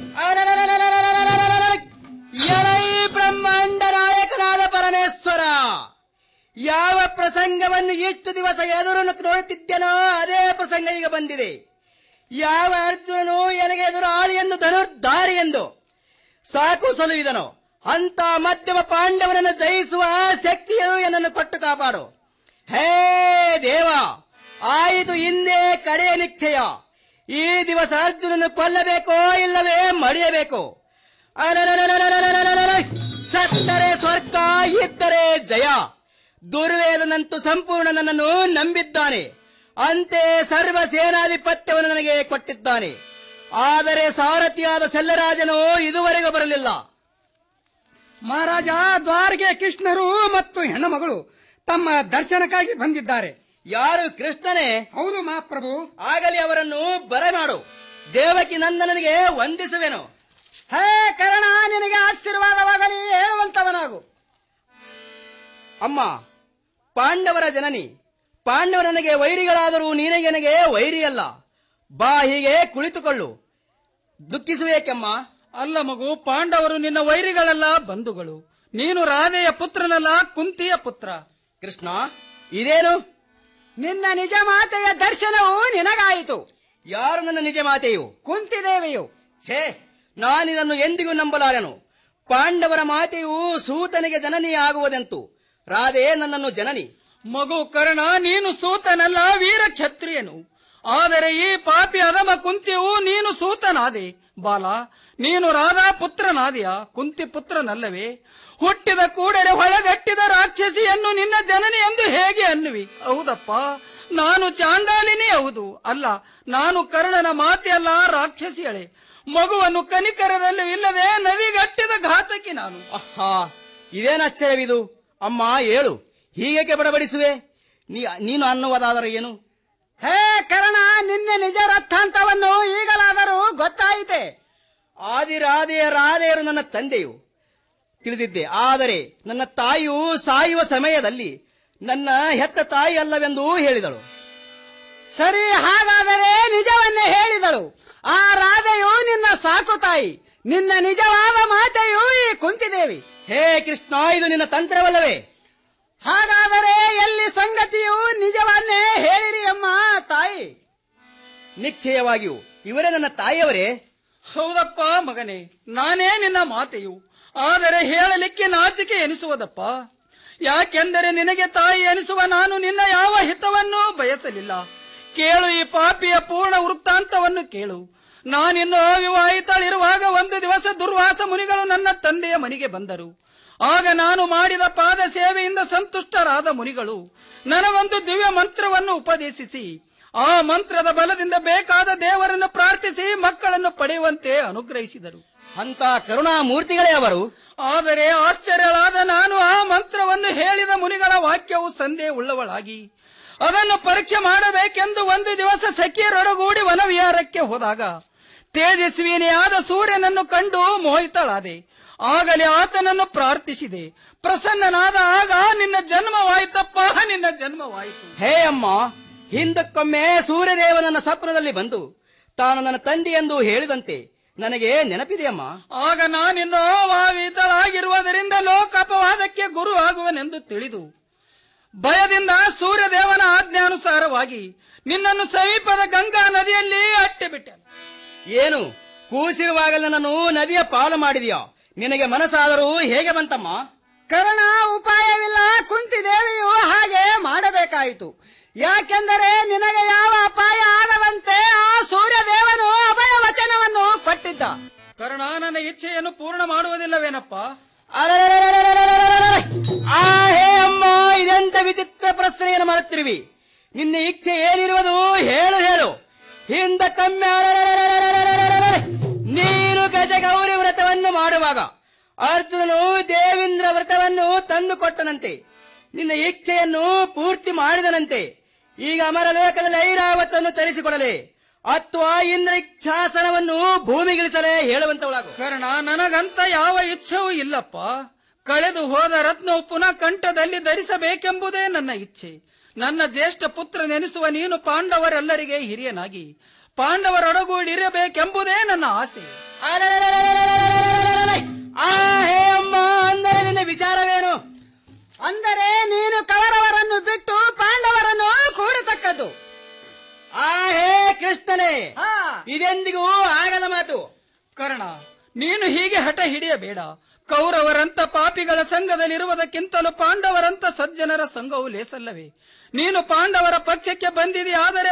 [SPEAKER 17] ಎಲೈ ಬ್ರಹ್ಮಾಂಡ ನಾಯಕನಾದ ಪರಮೇಶ್ವರ ಯಾವ ಪ್ರಸಂಗವನ್ನು ಇಷ್ಟು ದಿವಸ ಎದುರು ನೋಡುತ್ತಿದ್ದೇನೋ ಅದೇ ಪ್ರಸಂಗ ಈಗ ಬಂದಿದೆ ಯಾವ ಅರ್ಜುನನು ನನಗೆ ಎದುರು ಆಳಿ ಎಂದು ಧನುರ್ಧಾರಿ ಎಂದು ಸಾಕು ಸಲುವಿದನು ಅಂತ ಮಧ್ಯಮ ಪಾಂಡವನನ್ನು ಜಯಿಸುವ ಶಕ್ತಿಯು ಎನ್ನನ್ನು ಕೊಟ್ಟು ಕಾಪಾಡು ಹೇ ದೇವ ಆಯಿತು ಹಿಂದೆ ಕಡೆಯ ನಿಶ್ಚಯ ಈ ದಿವಸ ಅರ್ಜುನನ್ನು ಕೊಲ್ಲಬೇಕೋ ಇಲ್ಲವೇ ಮಡಿಯಬೇಕು ಅಲಲಲಲಲಲಲಲಲಲ. ಸತ್ತರೆ ಸ್ವರ್ಗ ಇದ್ದರೆ ಜಯ ದುರ್ವೇದನಂತೂ ಸಂಪೂರ್ಣ ನನ್ನನ್ನು ನಂಬಿದ್ದಾನೆ ಅಂತೆ ಸರ್ವ ಸೇನಾಧಿಪತ್ಯವನ್ನು ನನಗೆ ಕೊಟ್ಟಿದ್ದಾನೆ ಆದರೆ ಸಾರಥಿಯಾದ ಶಲ್ಯರಾಜನು ಇದುವರೆಗೂ ಬರಲಿಲ್ಲ
[SPEAKER 16] ಮಹಾರಾಜ ದ್ವಾರಗೆ ಕೃಷ್ಣರು ಮತ್ತು ಹೆಣ್ಣುಮಗಳು ತಮ್ಮ ದರ್ಶನಕ್ಕಾಗಿ ಬಂದಿದ್ದಾರೆ
[SPEAKER 17] ಯಾರು ಕೃಷ್ಣನೇ
[SPEAKER 16] ಹೌದು ಮಹಾಪ್ರಭು
[SPEAKER 17] ಆಗಲಿ ಅವರನ್ನು ಬರೆ ಮಾಡು ದೇವಕಿ ನಂದನನಿಗೆ ವಂದಿಸುವೆನು
[SPEAKER 16] ಹೇ ಕರ್ಣ ನಿನಗೆ ಆಶೀರ್ವಾದವಾಗಲಿ ಹೇಳುವಂತವನಾಗು
[SPEAKER 17] ಅಮ್ಮ ಪಾಂಡವರ ಜನನಿ ಪಾಂಡವ ನನಗೆ ವೈರಿಗಳಾದರೂ ನೀನಗೆ ನನಗೆ ವೈರಿಯಲ್ಲ ಬಾ ಹೀಗೆ ಕುಳಿತುಕೊಳ್ಳು ದುಃಖಿಸುವೇಕೆಮ್ಮ
[SPEAKER 15] ಅಲ್ಲ ಮಗು ಪಾಂಡವರು ನಿನ್ನ ವೈರಿಗಳಲ್ಲ ಬಂಧುಗಳು ನೀನು ರಾಧೆಯ ಪುತ್ರನಲ್ಲ ಕುಂತಿಯ ಪುತ್ರ
[SPEAKER 17] ಕೃಷ್ಣ ಇದೇನು
[SPEAKER 16] ನಿನ್ನ ನಿಜ ಮಾತೆಯ ದರ್ಶನವು ನಿನಗಾಯಿತು
[SPEAKER 17] ಯಾರು ನನ್ನ ನಿಜ ಮಾತೆಯು
[SPEAKER 16] ಕುಂತಿದೇವಿಯು
[SPEAKER 17] ಛೇ ನಾನಿದನ್ನು ಎಂದಿಗೂ ನಂಬಲಾರೆನು ಪಾಂಡವರ ಮಾತೆಯು ಸೂತನಿಗೆ ಜನನಿ ಆಗುವುದೆಂತು ರಾಧೆ ನನ್ನನ್ನು ಜನನಿ
[SPEAKER 15] ಮಗು ಕರ್ಣ ನೀನು ಸೂತನಲ್ಲ ವೀರ ಕ್ಷತ್ರಿಯನು ಆದರೆ ಈ ಪಾಪಿ ಅಧಮ ಕುಂತಿಯು ನೀನು ಸೂತನಾದೆ ಬಾಲ ನೀನು ರಾಧಾ ಪುತ್ರನಾದೆಯ ಕುಂತಿ ಪುತ್ರನಲ್ಲವೇ ಹುಟ್ಟಿದ ಕೂಡಲೇ ಹೊಳಗಟ್ಟಿದ ರಾಕ್ಷಸಿಯನ್ನು ನಿನ್ನ ಜನನಿ ಎಂದು ಹೇಗೆ ಅನ್ನುವಿ ಹೌದಪ್ಪ ನಾನು ಚಾಂಡಾಲಿನಿ ಹೌದು ಅಲ್ಲ ನಾನು ಕರ್ಣನ ಮಾತೆ ಅಲ್ಲ ರಾಕ್ಷಸಿಯಳೆ ಮಗುವನ್ನು ಕನಿಕರದಲ್ಲಿ ಇಲ್ಲದೆ ನದಿಗಟ್ಟಿದ ಘಾತಕಿ ನಾನು
[SPEAKER 17] ಹಾ ಇದೇನಾಶ್ಚರ್ಯವಿದು ಅಮ್ಮ ಹೇಳು ಹೀಗೇಕೆ ಬಡಬಡಿಸುವೆ ನೀ ನೀನು ಅನ್ನುವುದಾದರೆ ಏನು
[SPEAKER 16] ಹೇ ಕರ್ಣ ನಿನ್ನ ನಿಜ ರಥಾಂತವನ್ನು ಈಗಲಾದರೂ ಗೊತ್ತಾಯಿತೆ
[SPEAKER 17] ಆದಿ ರಾಧೆಯ ರಾಧೆಯರು ನನ್ನ ತಂದೆಯು ತಿಳಿದಿದ್ದೆ ಆದರೆ ನನ್ನ ತಾಯಿಯು ಸಾಯುವ ಸಮಯದಲ್ಲಿ ನನ್ನ ಹೆತ್ತ ತಾಯಿ ಅಲ್ಲವೆಂದು ಹೇಳಿದಳು
[SPEAKER 16] ಸರಿ ಹಾಗಾದರೆ ನಿಜವನ್ನೇ ಹೇಳಿದಳು ಆ ರಾಧೆಯು ನಿನ್ನ ಸಾಕು ತಾಯಿ ನಿನ್ನ ನಿಜವಾದ ಮಾತೆಯು ಈ ಕುಂತಿದೇವಿ
[SPEAKER 17] ಹೇ ಕೃಷ್ಣ ಇದು ನಿನ್ನ ತಂತ್ರವಲ್ಲವೇ
[SPEAKER 16] ಹಾಗಾದರೆ ಎಲ್ಲಿ ಸಂಗತಿಯು ನಿಜವನ್ನೇ ಹೇಳಿರಿ ಅಮ್ಮ ತಾಯಿ
[SPEAKER 17] ನಿಶ್ಚಯವಾಗಿಯೂ ಇವರೇ ನನ್ನ ತಾಯಿಯವರೇ
[SPEAKER 15] ಹೌದಪ್ಪ ಮಗನೇ ನಾನೇ ನಿನ್ನ ಮಾತೆಯು ಆದರೆ ಹೇಳಲಿಕ್ಕೆ ನಾಚಿಕೆ ಎನಿಸುವುದಪ್ಪ ಯಾಕೆಂದರೆ ನಿನಗೆ ತಾಯಿ ಎನಿಸುವ ನಾನು ನಿನ್ನ ಯಾವ ಹಿತವನ್ನೂ ಬಯಸಲಿಲ್ಲ ಕೇಳು ಈ ಪಾಪಿಯ ಪೂರ್ಣ ವೃತ್ತಾಂತವನ್ನು ಕೇಳು ನಾನಿನ್ನು ಅವಿವಾಹಿತಳಿರುವಾಗ ಒಂದು ದಿವಸ ದುರ್ವಾಸ ಮುನಿಗಳು ನನ್ನ ತಂದೆಯ ಮನೆಗೆ ಬಂದರು ಆಗ ನಾನು ಮಾಡಿದ ಪಾದ ಸೇವೆಯಿಂದ ಸಂತುಷ್ಟರಾದ ಮುನಿಗಳು ನನಗೊಂದು ದಿವ್ಯ ಮಂತ್ರವನ್ನು ಉಪದೇಶಿಸಿ ಆ ಮಂತ್ರದ ಬಲದಿಂದ ಬೇಕಾದ ದೇವರನ್ನು ಪ್ರಾರ್ಥಿಸಿ ಮಕ್ಕಳನ್ನು ಪಡೆಯುವಂತೆ ಅನುಗ್ರಹಿಸಿದರು
[SPEAKER 17] ಅಂತ ಕರುಣಾ ಮೂರ್ತಿಗಳೇ ಅವರು
[SPEAKER 15] ಆದರೆ ಆಶ್ಚರ್ಯಳಾದ ನಾನು ಆ ಮಂತ್ರವನ್ನು ಹೇಳಿದ ಮುನಿಗಳ ವಾಕ್ಯವು ಸಂದೇಹ ಉಳ್ಳವಳಾಗಿ ಅದನ್ನು ಪರೀಕ್ಷೆ ಮಾಡಬೇಕೆಂದು ಒಂದು ದಿವಸ ಸಖಿಯರೊಡಗೂಡಿ ವನವಿಹಾರಕ್ಕೆ ಹೋದಾಗ ತೇಜಸ್ವಿನಿಯಾದ ಸೂರ್ಯನನ್ನು ಕಂಡು ಮೋಹಿತಳಾದೆ ಆಗಲೇ ಆತನನ್ನು ಪ್ರಾರ್ಥಿಸಿದೆ ಪ್ರಸನ್ನನಾದ ಆಗ ನಿನ್ನ ಜನ್ಮವಾಯಿತಪ್ಪ ನಿನ್ನ ಜನ್ಮವಾಯಿತು
[SPEAKER 17] ಹೇ ಅಮ್ಮ ಹಿಂದಕ್ಕೊಮ್ಮೆ ಸೂರ್ಯದೇವ ನನ್ನ ಸ್ವಪ್ನದಲ್ಲಿ ಬಂದು ತಾನು ನನ್ನ ತಂದೆ ಎಂದು ಹೇಳಿದಂತೆ ನನಗೆ ನೆನಪಿದೆಯಮ್ಮ
[SPEAKER 15] ಆಗ ನಾನಿನ್ನೋ ವಾವಿತಳಾಗಿರುವುದರಿಂದ ಲೋಕಾಪವಾದಕ್ಕೆ ಗುರು ಆಗುವನೆಂದು ತಿಳಿದು ಭಯದಿಂದ ಸೂರ್ಯದೇವನ ಆಜ್ಞಾನುಸಾರವಾಗಿ ನಿನ್ನನ್ನು ಸಮೀಪದ ಗಂಗಾ ನದಿಯಲ್ಲಿ ಅಟ್ಟಿಬಿಟ್ಟೆ
[SPEAKER 17] ಏನು ಕೂಸಿರುವಾಗಲೇ ನನ್ನನ್ನು ನದಿಯ ಪಾಲು ಮಾಡಿದೆಯಾ ನಿನಗೆ ಮನಸ್ಸಾದರೂ ಹೇಗೆ ಬಂತಮ್ಮ
[SPEAKER 16] ಕರ್ಣ ಉಪಾಯವಿಲ್ಲ ಕುಂತಿದೇವಿಯು ಹಾಗೆ ಮಾಡಬೇಕಾಯಿತು ಯಾಕೆಂದರೆ ನಿನಗೆ ಯಾವ ಅಪಾಯ ಆಗದಂತೆ ಆ ಸೂರ್ಯದೇವನು ಅಭಯ ವಚನವನ್ನು ಕೊಟ್ಟಿದ್ದ
[SPEAKER 15] ಕರ್ಣ ನನ್ನ ಇಚ್ಛೆಯನ್ನು ಪೂರ್ಣ ಮಾಡುವುದಿಲ್ಲವೇನಪ್ಪ
[SPEAKER 17] ಆ ಹೇ ಅಮ್ಮ ಇದೆಂತ ವಿಚಿತ್ರ ಪ್ರಶ್ನೆಯನ್ನು ಮಾಡುತ್ತಿರುವಿ ನಿನ್ನ ಇಚ್ಛೆ ಏನಿರುವುದು ಹೇಳು ಹೇಳು ಹಿಂದಕ್ಕೊಮ್ಮೆ ಅರೆರೆರೆರೆರೆರೆರೆರೆರೆ. ನೀನು ಗಜಗೌರಿ ವ್ರತವನ್ನು ಮಾಡುವಾಗ ಅರ್ಜುನನು ದೇವೇಂದ್ರ ವ್ರತವನ್ನು ತಂದು ಕೊಟ್ಟನಂತೆ ನಿನ್ನ ಇಚ್ಛೆಯನ್ನು ಪೂರ್ತಿ ಮಾಡಿದನಂತೆ ಈಗ ಅಮರ ಲೋಕದಲ್ಲಿ ಐರಾವತನ್ನು ತರಿಸಿಕೊಡಲೆ ಅಥವಾ ಇಂದ್ರ ಇಚ್ಛಾಸನವನ್ನು ಭೂಮಿಗಿಳಿಸಲೇ ಹೇಳುವಂತವಳಾಗು
[SPEAKER 15] ಕರ್ಣ ನನಗಂತ ಯಾವ ಇಚ್ಛೆಯೂ ಇಲ್ಲಪ್ಪ ಕಳೆದು ಹೋದ ರತ್ನವು ಪುನಃ ಕಂಠದಲ್ಲಿ ಧರಿಸಬೇಕೆಂಬುದೇ ನನ್ನ ಇಚ್ಛೆ ನನ್ನ ಜ್ಯೇಷ್ಠ ಪುತ್ರ ನೆನೆಸುವ ನೀನು ಪಾಂಡವರೆಲ್ಲರಿಗೆ ಹಿರಿಯನಾಗಿ ಪಾಂಡವರೊಡಗೂಡಿರಬೇಕೆಂಬುದೇ ನನ್ನ ಆಸೆ
[SPEAKER 17] ಆ ಹೇ ಅಮ್ಮ ಅಂದರೆ ನಿನ್ನ ವಿಚಾರವೇನು
[SPEAKER 16] ಅಂದರೆ ನೀನು ಕೌರವರನ್ನು ಬಿಟ್ಟು ಪಾಂಡವರನ್ನು ಕೂಡತಕ್ಕದ್ದು
[SPEAKER 17] ಆ ಹೇ ಕೃಷ್ಣನೇ ಇದೆಂದಿಗೂ ಆಗದ ಮಾತು
[SPEAKER 15] ಕರ್ಣ ನೀನು ಹೀಗೆ ಹಠ ಹಿಡಿಯಬೇಡ ಕೌರವರಂತ ಪಾಪಿಗಳ ಸಂಘದಲ್ಲಿರುವುದಕ್ಕಿಂತಲೂ ಪಾಂಡವರಂತ ಸಜ್ಜನರ ಸಂಘವು ಲೇಸಲ್ಲವೇ ನೀನು ಪಾಂಡವರ ಪಕ್ಷಕ್ಕೆ ಬಂದಿದೆಯಾದರೆ